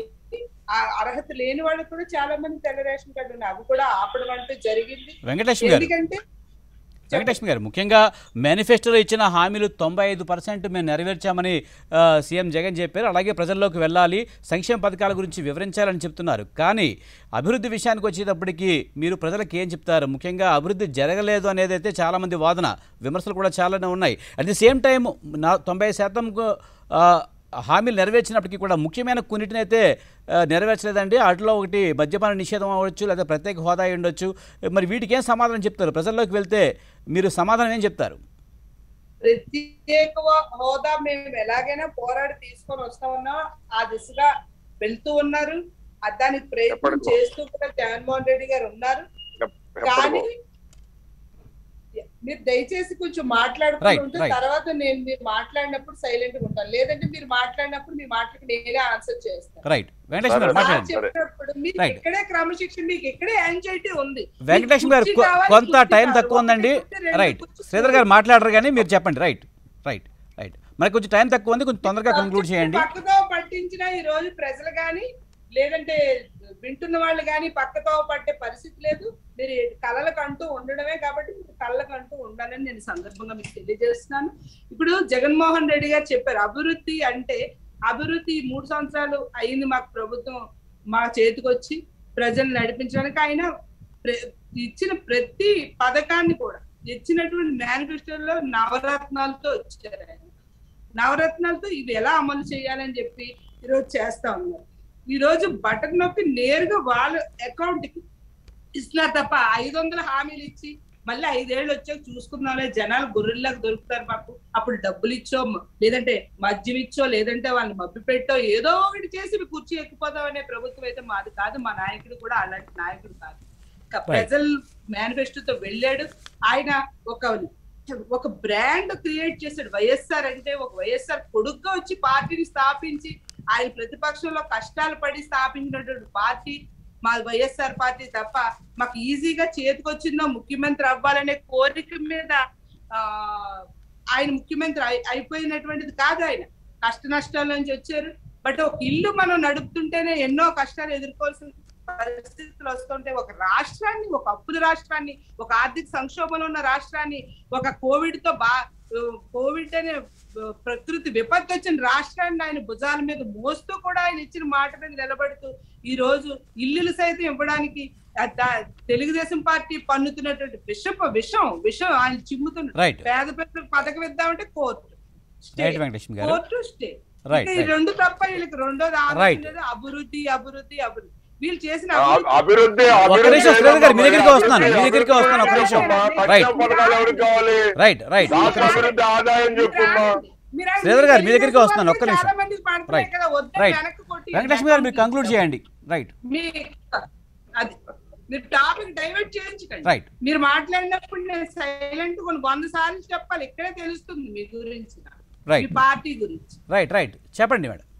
ఆ అర్హత లేని వాళ్ళకి కూడా చాలా మంది తెల్ల రేషన్ కార్డు ఉన్నాయి అవి కూడా ఆపడం అంటూ జరిగింది వెంకటలక్ష్మి గారు ఎందుకంటే వెంకటలక్ష్మి గారు ముఖ్యంగా మేనిఫెస్టోలో ఇచ్చిన హామీలు తొంభై ఐదు పర్సెంట్ మేము నెరవేర్చామని ఆ, సీఎం జగన్ చెప్పారు అలాగే ప్రజల్లోకి వెళ్ళాలి సంక్షేమ పథకాల గురించి వివరించాలని చెప్తున్నారు కానీ అభివృద్ధి విషయానికి వచ్చేటప్పటికి మీరు ప్రజలకు ఏం చెప్తారు ముఖ్యంగా అభివృద్ధి జరగలేదు అనేది అయితే చాలామంది వాదన విమర్శలు కూడా చాలానే ఉన్నాయి అట్ ది సేమ్ టైం నా తొంభై శాతం హామీలు నెరవేర్చినప్పటికీ కూడా ముఖ్యమైన కొన్నిటినైతే ఆ, నెరవేర్చలేదండి వాటిలో ఒకటి మద్యపాన నిషేధం అవ్వచ్చు లేదా ప్రత్యేక హోదా అయి ఉండొచ్చు మరి వీటికి ఏం సమాధానం చెప్తారు ప్రజల్లోకి వెళ్తే మీరు సమాధానం ఏం చెప్తారు ప్రత్యేక హోదా మేము ఎలాగైనా పోరాడి తీసుకొని వస్తా ఉన్నాం ఆ దిశగా వెళ్తూ ఉన్నారు ఆ దానికి ప్రయత్నం ఎప్పటికో. చేస్తూ కూడా జగన్మోహన్ రెడ్డి గారు ఉన్నారు కానీ మీరు దయచేసి కొంచెం Right, మాట్లాడుకుంటూ ఉంటే right. తర్వాత నేను మీరు మాట్లాడినప్పుడు సైలెంట్ గా ఉంటాను లేదంటే మీరు మాట్లాడినప్పుడు మీ మాటకి నేనే ఆన్సర్ చేస్తాను రైట్ వెంకటేశ్వర గారు సరే. మాట్లాడండి సరే. చెప్పినప్పుడు మీకు Right. ఇక్కడే క్రమశిక్షణ మీకు ఇక్కడే యాంగ్జైటీ ఉంది వెంకటేశ్వర గారు కుర్చీ కొ- కావాలి, కొంత కుర్చీ టైం కావాలి. తక్కువ ఉందండి ఒకటి కుర్చీ, రెండు రైట్ కుర్చీ శ్రీధర్ గారు మాట్లాడరు కానీ మీరు చెప్పండి రైట్ రైట్ రైట్ మరి కొంచెం టైం తక్కువ ఉంది కొంచెం తొందరగా కంక్లూడ్ చేయండి పక్కతో పట్టించిన ఈ రోజు ప్రజలు గాని లేదంటే వింటున్న వాళ్ళు గాని పక్కతో పట్టే పరిస్థితి లేదు మీరు కళలకు అంటూ ఉండడమే కాబట్టి మీరు కళ్ళకు అంటూ ఉండాలని నేను ఈ సందర్భంగా మీకు తెలియజేస్తున్నాను ఇప్పుడు జగన్మోహన్ రెడ్డి గారు చెప్పారు అభివృద్ధి అంటే అభివృద్ధి ఈ మూడు సంవత్సరాలు అయింది మాకు ప్రభుత్వం మా చేతికి వచ్చి ప్రజలు నడిపించడానికి ఆయన ప్ర- ఇచ్చిన ప్రతి పథకాన్ని కూడా ఇచ్చినటువంటి మేనిఫెస్టోలో నవరత్నాలతో వచ్చారు ఆయన నవరత్నాలతో ఇవి ఎలా అమలు చేయాలని చెప్పి ఈరోజు చేస్తా ఉన్నారు ఈ రోజు బటన్ నొక్కి నేరుగా వాళ్ళ అకౌంట్ కి ఇస్తున్నారు తప్ప ఐదు వందల హామీలు ఇచ్చి మళ్ళీ ఐదేళ్ళు వచ్చాక చూసుకుందాంలే జనాలు గొర్రెల్లాగా దొరుకుతారు మాకు అప్పుడు డబ్బులు ఇచ్చో లేదంటే మద్యం ఇచ్చో లేదంటే వాళ్ళని మబ్బి పెట్టో ఏదో ఒకటి చేసి మీ కుర్చీ ఎక్కిపోదాం అనే ప్రభుత్వం అయితే మాది కాదు మా నాయకుడు కూడా అలాంటి నాయకుడు కాదు ఇంకా ప్రజలు మేనిఫెస్టోతో వెళ్ళాడు ఆయన ఒక ఒక బ్రాండ్ క్రియేట్ చేశాడు వైఎస్ఆర్ అంటే ఒక వైఎస్ఆర్ కొడుగ్గా వచ్చి పార్టీని స్థాపించి ఆయన ప్రతిపక్షంలో కష్టాలు పడి స్థాపించినటువంటి పార్టీ మా వైఎస్ఆర్ పార్టీ తప్ప మాకు ఈజీగా చేతికొచ్చిందో ముఖ్యమంత్రి అవ్వాలనే కోరిక మీద ఆ ఆయన ముఖ్యమంత్రి అయి- అయిపోయినటువంటిది కాదు ఆయన కష్ట నష్టాల నుంచి వచ్చారు బట్ ఒక ఇల్లు మనం నడుపుతుంటేనే ఎన్నో కష్టాలు ఎదుర్కోవాల్సిన పరిస్థితులు వస్తుంటే ఒక రాష్ట్రాన్ని ఒక అప్పుల రాష్ట్రాన్ని ఒక ఆర్థిక సంక్షోభంలో ఉన్న రాష్ట్రాన్ని ఒక కోవిడ్ తో బా కోవిడ్ అనే ప్రకృతి విపత్తు వచ్చిన రాష్ట్రాన్ని ఆయన భుజాల మీద మోస్తూ కూడా ఆయన ఇచ్చిన మాట మీద నిలబడుతూ ఈ రోజు ఇల్లులు సైతం ఇవ్వడానికి ఆ దా- తెలుగుదేశం పార్టీ పన్నుతున్నటువంటి విషపు విషం విషం ఆయన చిమ్ముతున్న రైట్ పేద ప్రజలకు పథకం ఇద్దామంటే court stay. Right Venkateswara garu court stay right ఇంకా ఈ రైట్ రెండు తప్ప వీళ్ళకి రెండోది Right. ఆలోచన లేదు. అభివృద్ధి అభివృద్ధి అభివృద్ధి వీళ్ళు చేసిన ఆ- అభివృద్ధి అభివృద్ధి ఒక్క అభివృద్ధి నిమిషం శ్రీధర్ గారు, మీ దగ్గరికి అభివృద్ధి, వస్తున్నాను, మీ దగ్గరికి వస్తున్నాను, ఒక్క నిమిషం. సంక్షేమ రైట్. పథకాలు ఎవరికి కావాలి రైట్ రైట్ ఒక్క రాష్ట్ర నిమిషం అభివృద్ధి ఆదాయం చెప్పుమ్మా మీరు ఆయన శ్రీధర్ గారు, మీ దగ్గరికి తెలుగుదేశం వస్తున్నాను, ఒక్క వాళ్ళు నిమిషం. చాలా మందికి పడుతున్నాయి రైట్. కదా, వద్దని రైట్. వెనక్కి కొట్టి వెంకటలక్ష్మి గారు మీరు కంక్లూడ్ చేయండి రైట్ మీ అది మీరు టాపిక్ డైవర్ట్ చేయించకండి రైట్ మీరు మాట్లాడినప్పుడు నేను సైలెంట్ కొన్ని వంద సార్లు చెప్పాలి ఇక్కడే తెలుస్తుంది మీ గురించి నాకు. మీ రైట్ పార్టీ గురించి రైట్ రైట్ చెప్పండి మేడం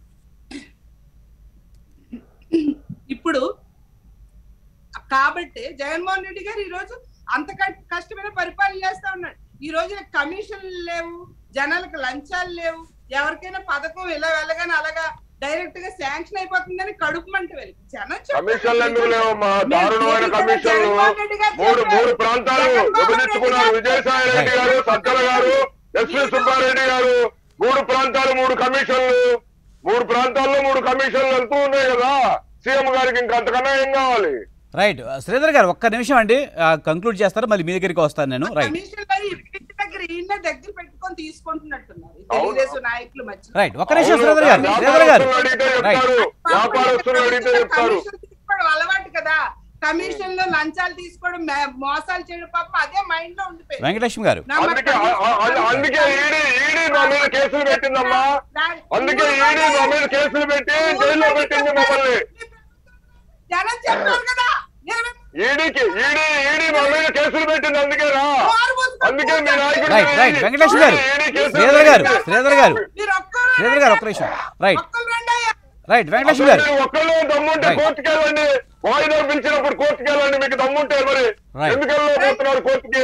ఇప్పుడు కాబట్టి జగన్మోహన్ రెడ్డి గారు ఈ రోజు అంత క- కష్టమైన పరిపాలన చేస్తా ఉన్నాడు ఈ రోజు కమిషన్లు లేవు జనాలకు లంచాలు లేవు ఎవరికైనా పథకం ఇలా వెళ్ళగానే అలాగా డైరెక్ట్ గా శాంక్షన్ అయిపోతుందని కడుపు మంట వెళ్ళి జనం చెప్పారు. కమిషన్లు ఎందుకు లేవమ్మా మీరు దారుణమైన దేనికైనా కమిషన్లు జగన్మోహన్ రెడ్డి గారు మూడు చెప్పారు. మూడు ప్రాంతాలు జగన్మోహన్ రెడ్డి విభజించుకున్నారు గారు విజయసాయి రెడ్డి గారు సజ్జల గారు ఎస్వి సుబ్బారెడ్డి గారు మూడు ప్రాంతాలు మూడు కమిషన్లు మూడు ప్రాంతాల్లో మూడు కమిషన్లు వెళ్తూ ఉన్నాయి కదా సీఎం గారికి ఇంకా అంతకన్నా ఏం కావాలి రైట్ శ్రీధర్ గారు ఒక్క నిమిషం అండి కంక్లూడ్ చేస్తారు మళ్ళీ మీ దగ్గరికి వస్తాను నేను రైట్ కమిషన్ లో ఈ ఇంటి దగ్గర ఈయన దగ్గర పెట్టుకొని తీసుకుంటున్నట్టున్నారు ఈ తెలుగుదేశం నాయకుల మధ్య రైట్ ఒక్క నిమిషం శ్రీధర్ గారు శ్రీధర్ గారు వ్యాపారస్తులు అడిగితే రైట్ చెప్తారు వ్యాపారస్తులు అడిగితే చెప్తారు కమిషన్ తీసుకోవడం అలవాటు కదా కమిషన్ లో లంచాలు తీసుకోవడం మే- మోసాలు చేయడం పాపం అదే మైండ్ లో ఉండిపోయింది వెంకటలక్ష్మి గారు నా మరి అందుకే ఆ- ఆ- ఆ- అందుకే ఈడీ ఈడీ మా మీద కేసులు పెట్టిందమ్మా అందుకే ఈడీ మా మీద కేసులు పెట్టి జైల్లో పెట్టింది మమ్మల్ని జనం చెప్పారు కదా ఇరవై ఈడీకి ఈడీ ఈడీ మా మీద కేసులు పెట్టింది అందుకేనా ఆరు మూసుకొని అందుకే మీ నాయకుడు రైట్ రైట్ వెంకటలక్ష్మి గారు ఈడీ కేసులు శ్రీధర్ గారు పెట్టింది. శ్రీధర్ గారు మీరు ఒక్కరు శ్రీధర్ గారు ఒక్క నిమిషం రైట్ ఒక్కరు రెండయ్యా రైట్ వెంకటలక్ష్మి అసలు గారు మీరు ఒక్కళ్ళు దమ్ముంటే Right. కోర్టుకి వెళ్ళండి వాయిదా పిలిచినప్పుడు కోర్టుకి వెళ్ళండి మీకు దమ్ముంటే మరి Right. ఎందుకు వెళ్ళబోతున్నారు కోర్టుకి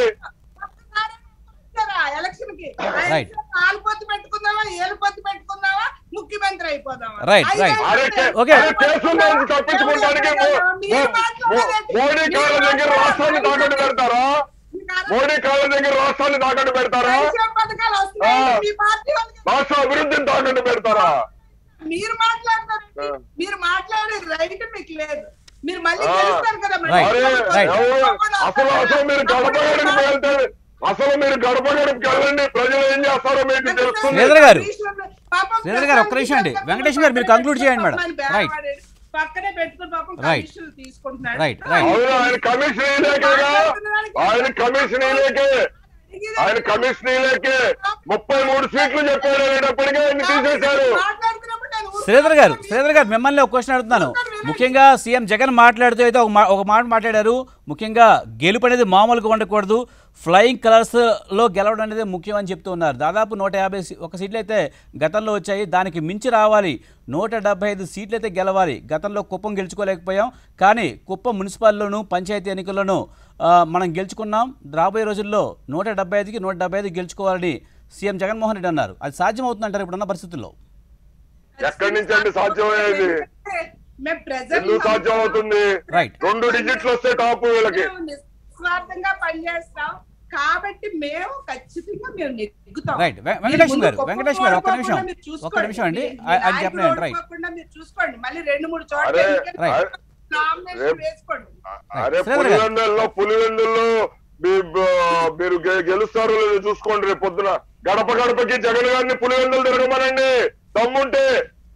ఎలక్షన్ కి Right. పాలు పొత్తు పెట్టుకుందామా ఏలు పొత్తు పెట్టుకుందామా ముఖ్యమంత్రి అయిపోదామా Right, ఐదేళ్ళు right. అరే కే- Okay. అరే కేసుల నుంచి తప్పించుకోవడానికి మో- మో- మో- మోడీ కాళ్ళ దగ్గర రాష్ట్రాన్ని తాకట్టు పెడతారా మోడీ కాళ్ళ దగ్గర రాష్ట్రాన్ని తాకట్టు పెడతారా సంక్షేమ పథకాలు వస్తున్నాయి ఆ. మీ పార్టీ వాళ్ళకి రాష్ట్ర అభివృద్ధిని తాకట్టు పెడతారా మీరు మాట్లాడతారు ఆ. మీరు మాట్లాడే రైట్ మీకు లేదు మీరు మళ్ళీ ఆ. గెలుస్తారు కదా మరి. Right, అరే right. ఎవరు అసలు అసలు మీరు గడప గడపకి వెళ్తే అసలు మీరు గడప గడపకి వెళ్ళండి ప్రజలు ఏం చేస్తారో మీకు తెలుస్తుంది శ్రీధర్ గారు. పాపం శ్రీధర్ గారు, ఒక్క నిమిషం అండి. వెంకటేష్ గారు, మీరు conclude చేయండి మేడం. Right. పక్కనే పెట్టుకుని పాపం Right. కమిషన్లు తీసుకుంటున్నాడు Right, right. అవును ఆయన కమిషన్ ఇలేకేగా ఆయన కమిషన్ ఇలేకే ఆయన కమిషన్ ఇలేకే ముప్పై మూడు సీట్లు చెప్పాడు అనేటప్పటికే ఆయన తీసేశారు మాట్లాడుతున్నప్పుడు నేను ఊరుకోను. శ్రీధర్ గారు శ్రీధర్ గారు మిమ్మల్ని ఒక క్వశ్చన్ అడుగుతున్నాను ముఖ్యంగా సీఎం జగన్ మాట్లాడుతూ అయితే ఒక మా- ఒక మాట మాట్లాడారు ముఖ్యంగా గెలుపు అనేది మామూలుగా ఉండకూడదు ఫ్లయింగ్ కలర్స్ లో గెలవడం అనేది ముఖ్యం అని చెప్తూ ఉన్నారు దాదాపు నూట యాభై సీ- ఒక సీట్లు అయితే గతంలో వచ్చాయి దానికి మించి రావాలి నూట డెబ్బై ఐదు సీట్లు అయితే గెలవాలి గతంలో కుప్పం గెలుచుకోలేకపోయాం కానీ కుప్పం మున్సిపాల్లోనూ పంచాయతీ ఎన్నికల్లోనూ ఆ, మనం గెలుచుకున్నాం రాబోయే రోజుల్లో నూట డెబ్బై ఐదుకి నూట డెబ్బై ఐదు గెలుచుకోవాలని సీఎం జగన్మోహన్ రెడ్డి అన్నారు అది సాధ్యం అవుతుందంటారు ఇప్పుడున్న పరిస్థితుల్లో ఎక్కడి నుంచి అండి సాధ్యమయ్యేది మేము ప్రజలు ఎందుకు సాధ్యం అవుతుంది రైట్ రెండు డిజిట్లు వస్తే టాప్ వీళ్ళకి మేము నిస్వార్థంగా పనిచేస్తాం కాబట్టి మేము ఖచ్చితంగా మేము నెగ్గుతాం రైట్ వె- మీరు వెంకటేశ్వర ముందు గారు కుప్పం వెంకటేశ్వర గారు ఒక్క ఓడిపోకుండా నిమిషం మీరు చూసుకోండి. ఒక్క నిమిషం అండి మీ ఆ- ఆయన నాయకుడు చెప్పండి రైట్ ఓడిపోకుండా మీరు చూసుకోండి మళ్ళీ రెండు మూడు చోట్ల అరే, ఎన్నికలు రైట్. నామినేషన్ రేపు- వేసుకోండి అరే శ్రీధర్ గారు. పులివెందుల్లో పులివెందుల్లో మీ- బ- మీరు గె- గెలుస్తారో లేదో చూసుకోండి రేపు పొద్దున గడప గడపకి జగన్ గారిని పులివెందులు తిరగమనండి దమ్ముంటే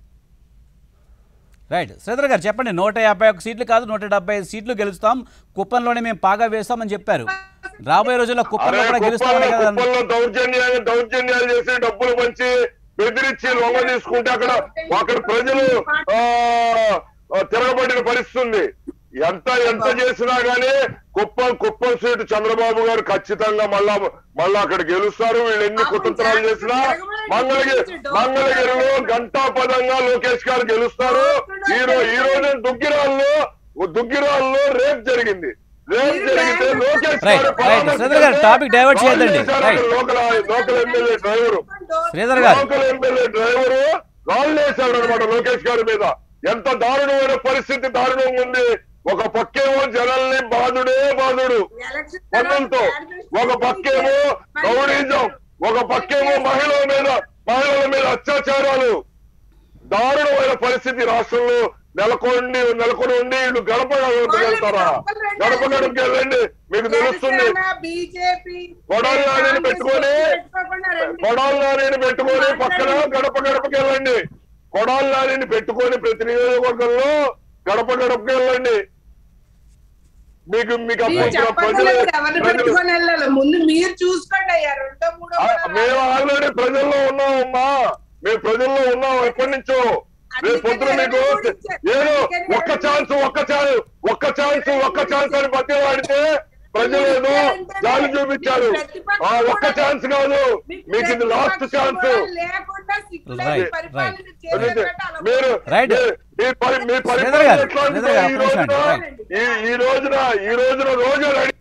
రైట్ శ్రీధర్ గారు చెప్పండి నూట యాభై ఒక్క సీట్లు కాదు నూట డెబ్బై ఐదు సీట్లు గెలుస్తాం కుప్పంలోనే మేము పాగా వేస్తామని చెప్పారు రాబోయే రోజుల్లో కుప్పంలో అరే కూడా గెలుస్తామని కుప్పంలో కదా కుప్పంలో దౌర్జన్యాలు దౌర్జన్యాలు చేసి డబ్బులు పంచి బెదిరించి లొంగ తీసుకుంటే అక్కడ అక్కడ ప్రజలు ఆ ఆ, తిరగబడిన పరిస్థితి ఉంది ఎంత ఎంత చేసినా గానీ కుప్పం కుప్పం సీటు చంద్రబాబు గారు ఖచ్చితంగా మళ్ళా మళ్ళా అక్కడ గెలుస్తారు వీళ్ళు ఎన్ని కుతంత్రాలు చేసినా మంగళగిరి మంగళగిరిలో గంటాపదంగా లోకేష్ గారు గెలుస్తారు ఈ రోజు ఈ రోజు దుగ్గిరాల్లో దుగ్గిరాల్లో రేప్ జరిగింది రేప్ జరిగితే Lokesh right, garu right. Sridhar garu, topic divert చేయొద్దండి. Right. Local local MLA driver Sridhar garu local MLA driver రాళ్ళు వేశాడు అనమాట లోకేష్ గారి మీద ఎంత దారుణమైన పరిస్థితి దారుణంగా ఉంది ఒక పక్కేమో జనాల్ని బాధుడే బాధుడు ఎలక్షన్ పన్నులతో ఒక పక్కేమో రౌడీజం ఒక పక్కేమో మహిళల మీద మహిళల మీద అత్యాచారాలు దారుణమైన పరిస్థితి రాష్ట్రంలో నెలకొండి నెలకొని ఉండి వీళ్ళు గడప గడపకి వెళ్తారా గడప గడపకి వెళ్ళండి మీకు తెలుస్తుంది బీజేపీ కొడాలి నానిని పెట్టుకొని కొడాలి నానిని పెట్టుకొని పక్కన గడప గడపకి వెళ్ళండి కొడాలి నానిని పెట్టుకొని ప్రతి నియోజకవర్గంలో గడప గడపకి వెళ్ళండి మీకు మీకు మీరు అప్పుడు చెప్పండి ప్రజలు ఎవరిని ప్రజలు పెట్టుకొని వెళ్ళాలి ముందు మీరు చూసుకోండి అయ్యా రెండో మూడో ఆ, కూడా మేము ఆల్రెడీ ప్రజల్లో ఉన్నామమ్మా మేము ప్రజల్లో ఉన్నాం ఎప్పటి నుంచో రేపు పొద్దున మీకు ఏదో ఒక్క ఛాన్స్ ఒక్క ఛాన్స్ ఒక్క ఛాన్స్ ఒక్క ఛాన్స్ అని బతిలాడితే ప్రజలు ఏదో జాలి చూపించారు ఆ ఒక్క ఛాన్స్ కాదు మీకు ఇది లాస్ట్ ఛాన్స్ Right, right. మీరు Right. మీ- మీ పరి- మీ శ్రీధర్ పరిపాలన గారు, ఎట్లా ఉంటే శ్రీధర్ గారు, ఈ ఒక్క నిమిషం రోజున అండి. ఈ- ఈ రోజున ఈ రోజున రోజు రెడీ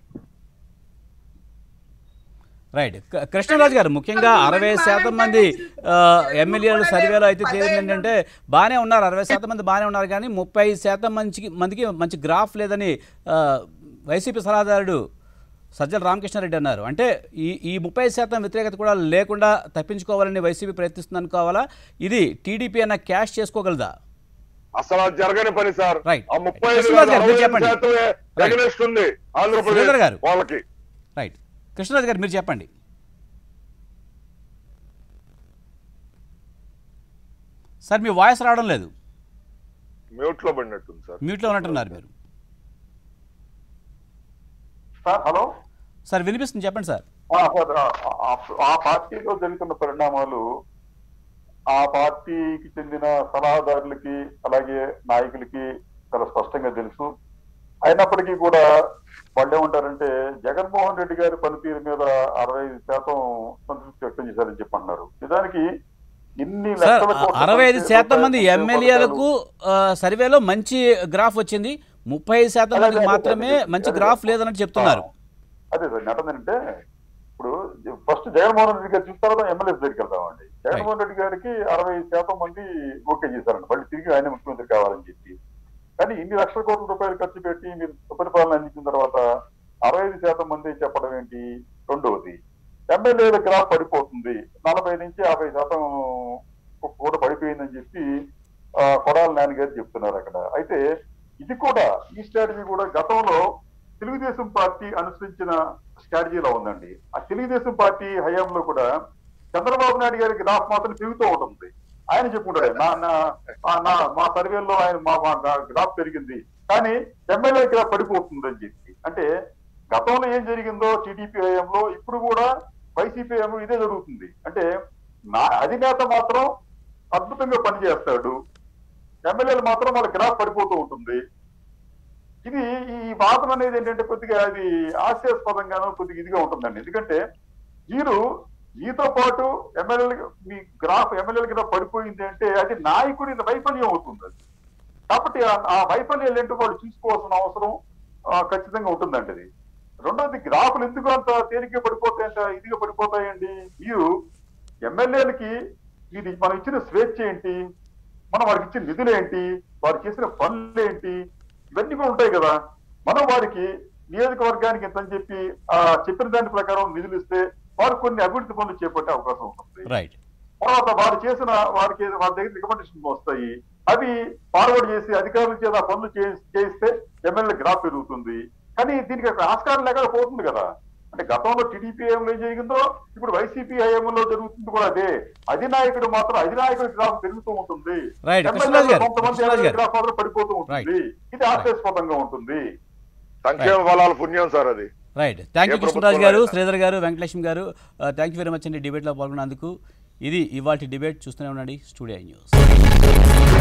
రైట్ క- కృష్ణరాజు గారు ముఖ్యంగా అరవై శాతం మంది ఆ, ఎమ్మెల్యేలు సర్వేలో అయితే తేలింది ఏంటంటే బాగానే ఉన్నారు అరవై శాతం మంది బాగానే ఉన్నారు కానీ ముప్పై శాతం మంచికి మందికి మంచి గ్రాఫ్ లేదని ఆ, వైసీపీ సలహాదారుడు సజ్జల రామకృష్ణారెడ్డి అన్నారు అంటే ఈ ఈ ముప్పై శాతం వ్యతిరేకత కూడా లేకుండా తప్పించుకోవాలని వైసీపీ ప్రయత్నిస్తుంది అనుకోవాలా ఇది టీడీపీ అన్న క్యాష్ చేసుకోగలదా అసలు అది జరగని పని సార్ Right. ఆ ముప్పై ఐదు కృష్ణరాజు గారు, అరవై మీరు ఐదు చెప్పండి. శాతమే Right. ఎగనెస్ట్ ఉంది ఆంధ్రప్రదేశ్ శ్రీధర్ గారు. వాళ్ళకి రైట్ కృష్ణరాజు గారు మీరు చెప్పండి సార్ మీ వాయిస్ రావడం లేదు మ్యూట్ లో పడినట్టుంది సార్ మ్యూట్లో ఉన్నట్టున్నారు మీరు సార్ హలో సార్ వినిపిస్తుంది చెప్పండి సార్ ఆ, సార్ ఆ- ఆ- ఆ పార్టీలో జరుగుతున్న పరిణామాలు ఆ పార్టీకి చెందిన సలహాదారులకి అలాగే నాయకులకి చాలా స్పష్టంగా తెలుసు అయినప్పటికీ కూడా వాళ్ళు ఏమంటారంటే జగన్మోహన్ రెడ్డి గారి పనితీరు మీద అరవై ఐదు శాతం సంతృప్తి వ్యక్తం చేశారని చెప్పి అంటున్నారు నిజానికి ఇన్ని సార్ లక్షల కోట్ల అరవై ఐదు రూపాయలు శాతం మంది రూపాయలు ఎమ్మెల్యేలకు ఆ, సర్వేలో మంచి గ్రాఫ్ వచ్చింది ముప్పై శాతం అదే, మందికి అదే, మాత్రమే అదే, మంచి అదే. గ్రాఫ్ లేదని చెప్తున్నారు అదే సార్ నటనంటే ఇప్పుడు ఫస్ట్ జగన్మోహన్ రెడ్డి గారు చూసిన తర్వాత ఎమ్మెల్యేస్ దగ్గరికి వెళ్తామండి జగన్మోహన్ రెడ్డి గారికి అరవై శాతం మంది ఓకే చేశారండి మళ్ళీ తిరిగి ఆయన ముఖ్యమంత్రి కావాలని చెప్పి కానీ ఇన్ని లక్షల కోట్ల రూపాయలు ఖర్చు పెట్టి మీరు సుపరిపాలన అందించిన తర్వాత అరవై ఐదు శాతం మంది చెప్పడం ఏంటి రెండవది ఎమ్మెల్యేల గ్రాఫ్ పడిపోతుంది నలభై నుంచి యాభై శాతం కూడా పడిపోయిందని చెప్పి ఆ, కొడాల నాని గారు చెప్తున్నారు అక్కడ అయితే ఇది కూడా ఈ స్ట్రాటజీ కూడా గతంలో తెలుగుదేశం పార్టీ అనుసరించిన స్ట్రాటజీలో ఉందండి ఆ తెలుగుదేశం పార్టీ హయాంలో కూడా చంద్రబాబు నాయుడు గారి గ్రాఫ్ మాత్రం పెరుగుతూ ఉంటుంది ఆయన చెప్పుకుంటాడు నా నా ఆ, నా మా సర్వేలో ఆయన మా మా గ్రాఫ్ పెరిగింది కానీ ఎమ్మెల్యే గ్రాఫ్ పడిపోతుంది అని చెప్పి అంటే గతంలో ఏం జరిగిందో టీడీపీ హయాంలో ఇప్పుడు కూడా వైసీపీ హయాంలో ఇదే జరుగుతుంది అంటే నా అధినేత మాత్రం అద్భుతంగా పనిచేస్తాడు ఎమ్మెల్యేలు మాత్రం వాళ్ళ గ్రాఫ్ పడిపోతూ ఉంటుంది ఇది ఈ వాదన అనేది ఏంటంటే కొద్దిగా అది హాస్యాస్పదంగానో కొద్దిగా ఇదిగా ఉంటుందండి ఎందుకంటే మీరు మీతో పాటు ఎమ్మెల్యేలు మీ గ్రాఫ్ ఎమ్మెల్యేల గ్రాఫ్ పడిపోయింది అంటే అది నాయకుడి వైఫల్యం అవుతుంది అది కాబట్టి ఆ- ఆ వైఫల్యాలు ఏంటో వాళ్ళు చూసుకోవాల్సిన అవసరం ఆ, ఖచ్చితంగా ఉంటుందండి అది రెండోది గ్రాఫ్లు ఎందుకు అంత తేలిగ్గా పడిపోతాయంట ఇదిగా పడిపోతాయండి మీరు ఎమ్మెల్యేలకి ఇది మనం ఇచ్చిన స్వేచ్ఛ ఏంటి మనం వారికి ఇచ్చిన నిధులు ఏంటి వారు చేసిన పనులు ఏంటి ఇవన్నీ కూడా ఉంటాయి కదా మనం వారికి నియోజకవర్గానికి ఎంత అని చెప్పి ఆ చెప్పిన దాని ప్రకారం నిధులు ఇస్తే వారు కొన్ని అభివృద్ధి పనులు చేపట్టే అవకాశం ఉంటుంది రైట్ తర్వాత వారు చేసిన వారికి వారి దగ్గర రికమెండేషన్ వస్తాయి అవి ఫార్వర్డ్ చేసి అధికారుల చేత ఆ పనులు చేయి- చేయిస్తే ఎమ్మెల్యే గ్రాఫ్ పెరుగుతుంది కానీ దీనికి అక్కడ ఆస్కారం లేకుండా పోతుంది కదా అంటే గతంలో టీడీపీ హయాంలో ఏం జరిగిందో ఇప్పుడు వైసీపీ హయాంలో జరుగుతుంది కూడా అదే అధినాయకుడు మాత్రం అధినాయకుడి గ్రాఫ్ పెరుగుతూ ఉంటుంది Right. ఎమ్మెల్యేలు కృష్ణరాజు గారు, కొంతమంది కృష్ణరాజు ఎమ్మెల్యే గారు. గ్రాఫ్ మాత్రం పడిపోతూ ఉంటుంది ఇది హాస్యాస్పదంగా ఉంటుంది సంక్షేమ ఫలాల పుణ్యం సార్ అది right thank you A Krishnaraju ప్రభుత్వం గారు అయినా. శ్రీధర్ గారు వెంకటలక్ష్మి గారు థ్యాంక్ యూ వెరీ మచ్ అండి డిబేట్లో పాల్గొన్నందుకు ఇది ఇవాటి డిబేట్ చూస్తూనే ఉండండి స్టూడియో న్యూస్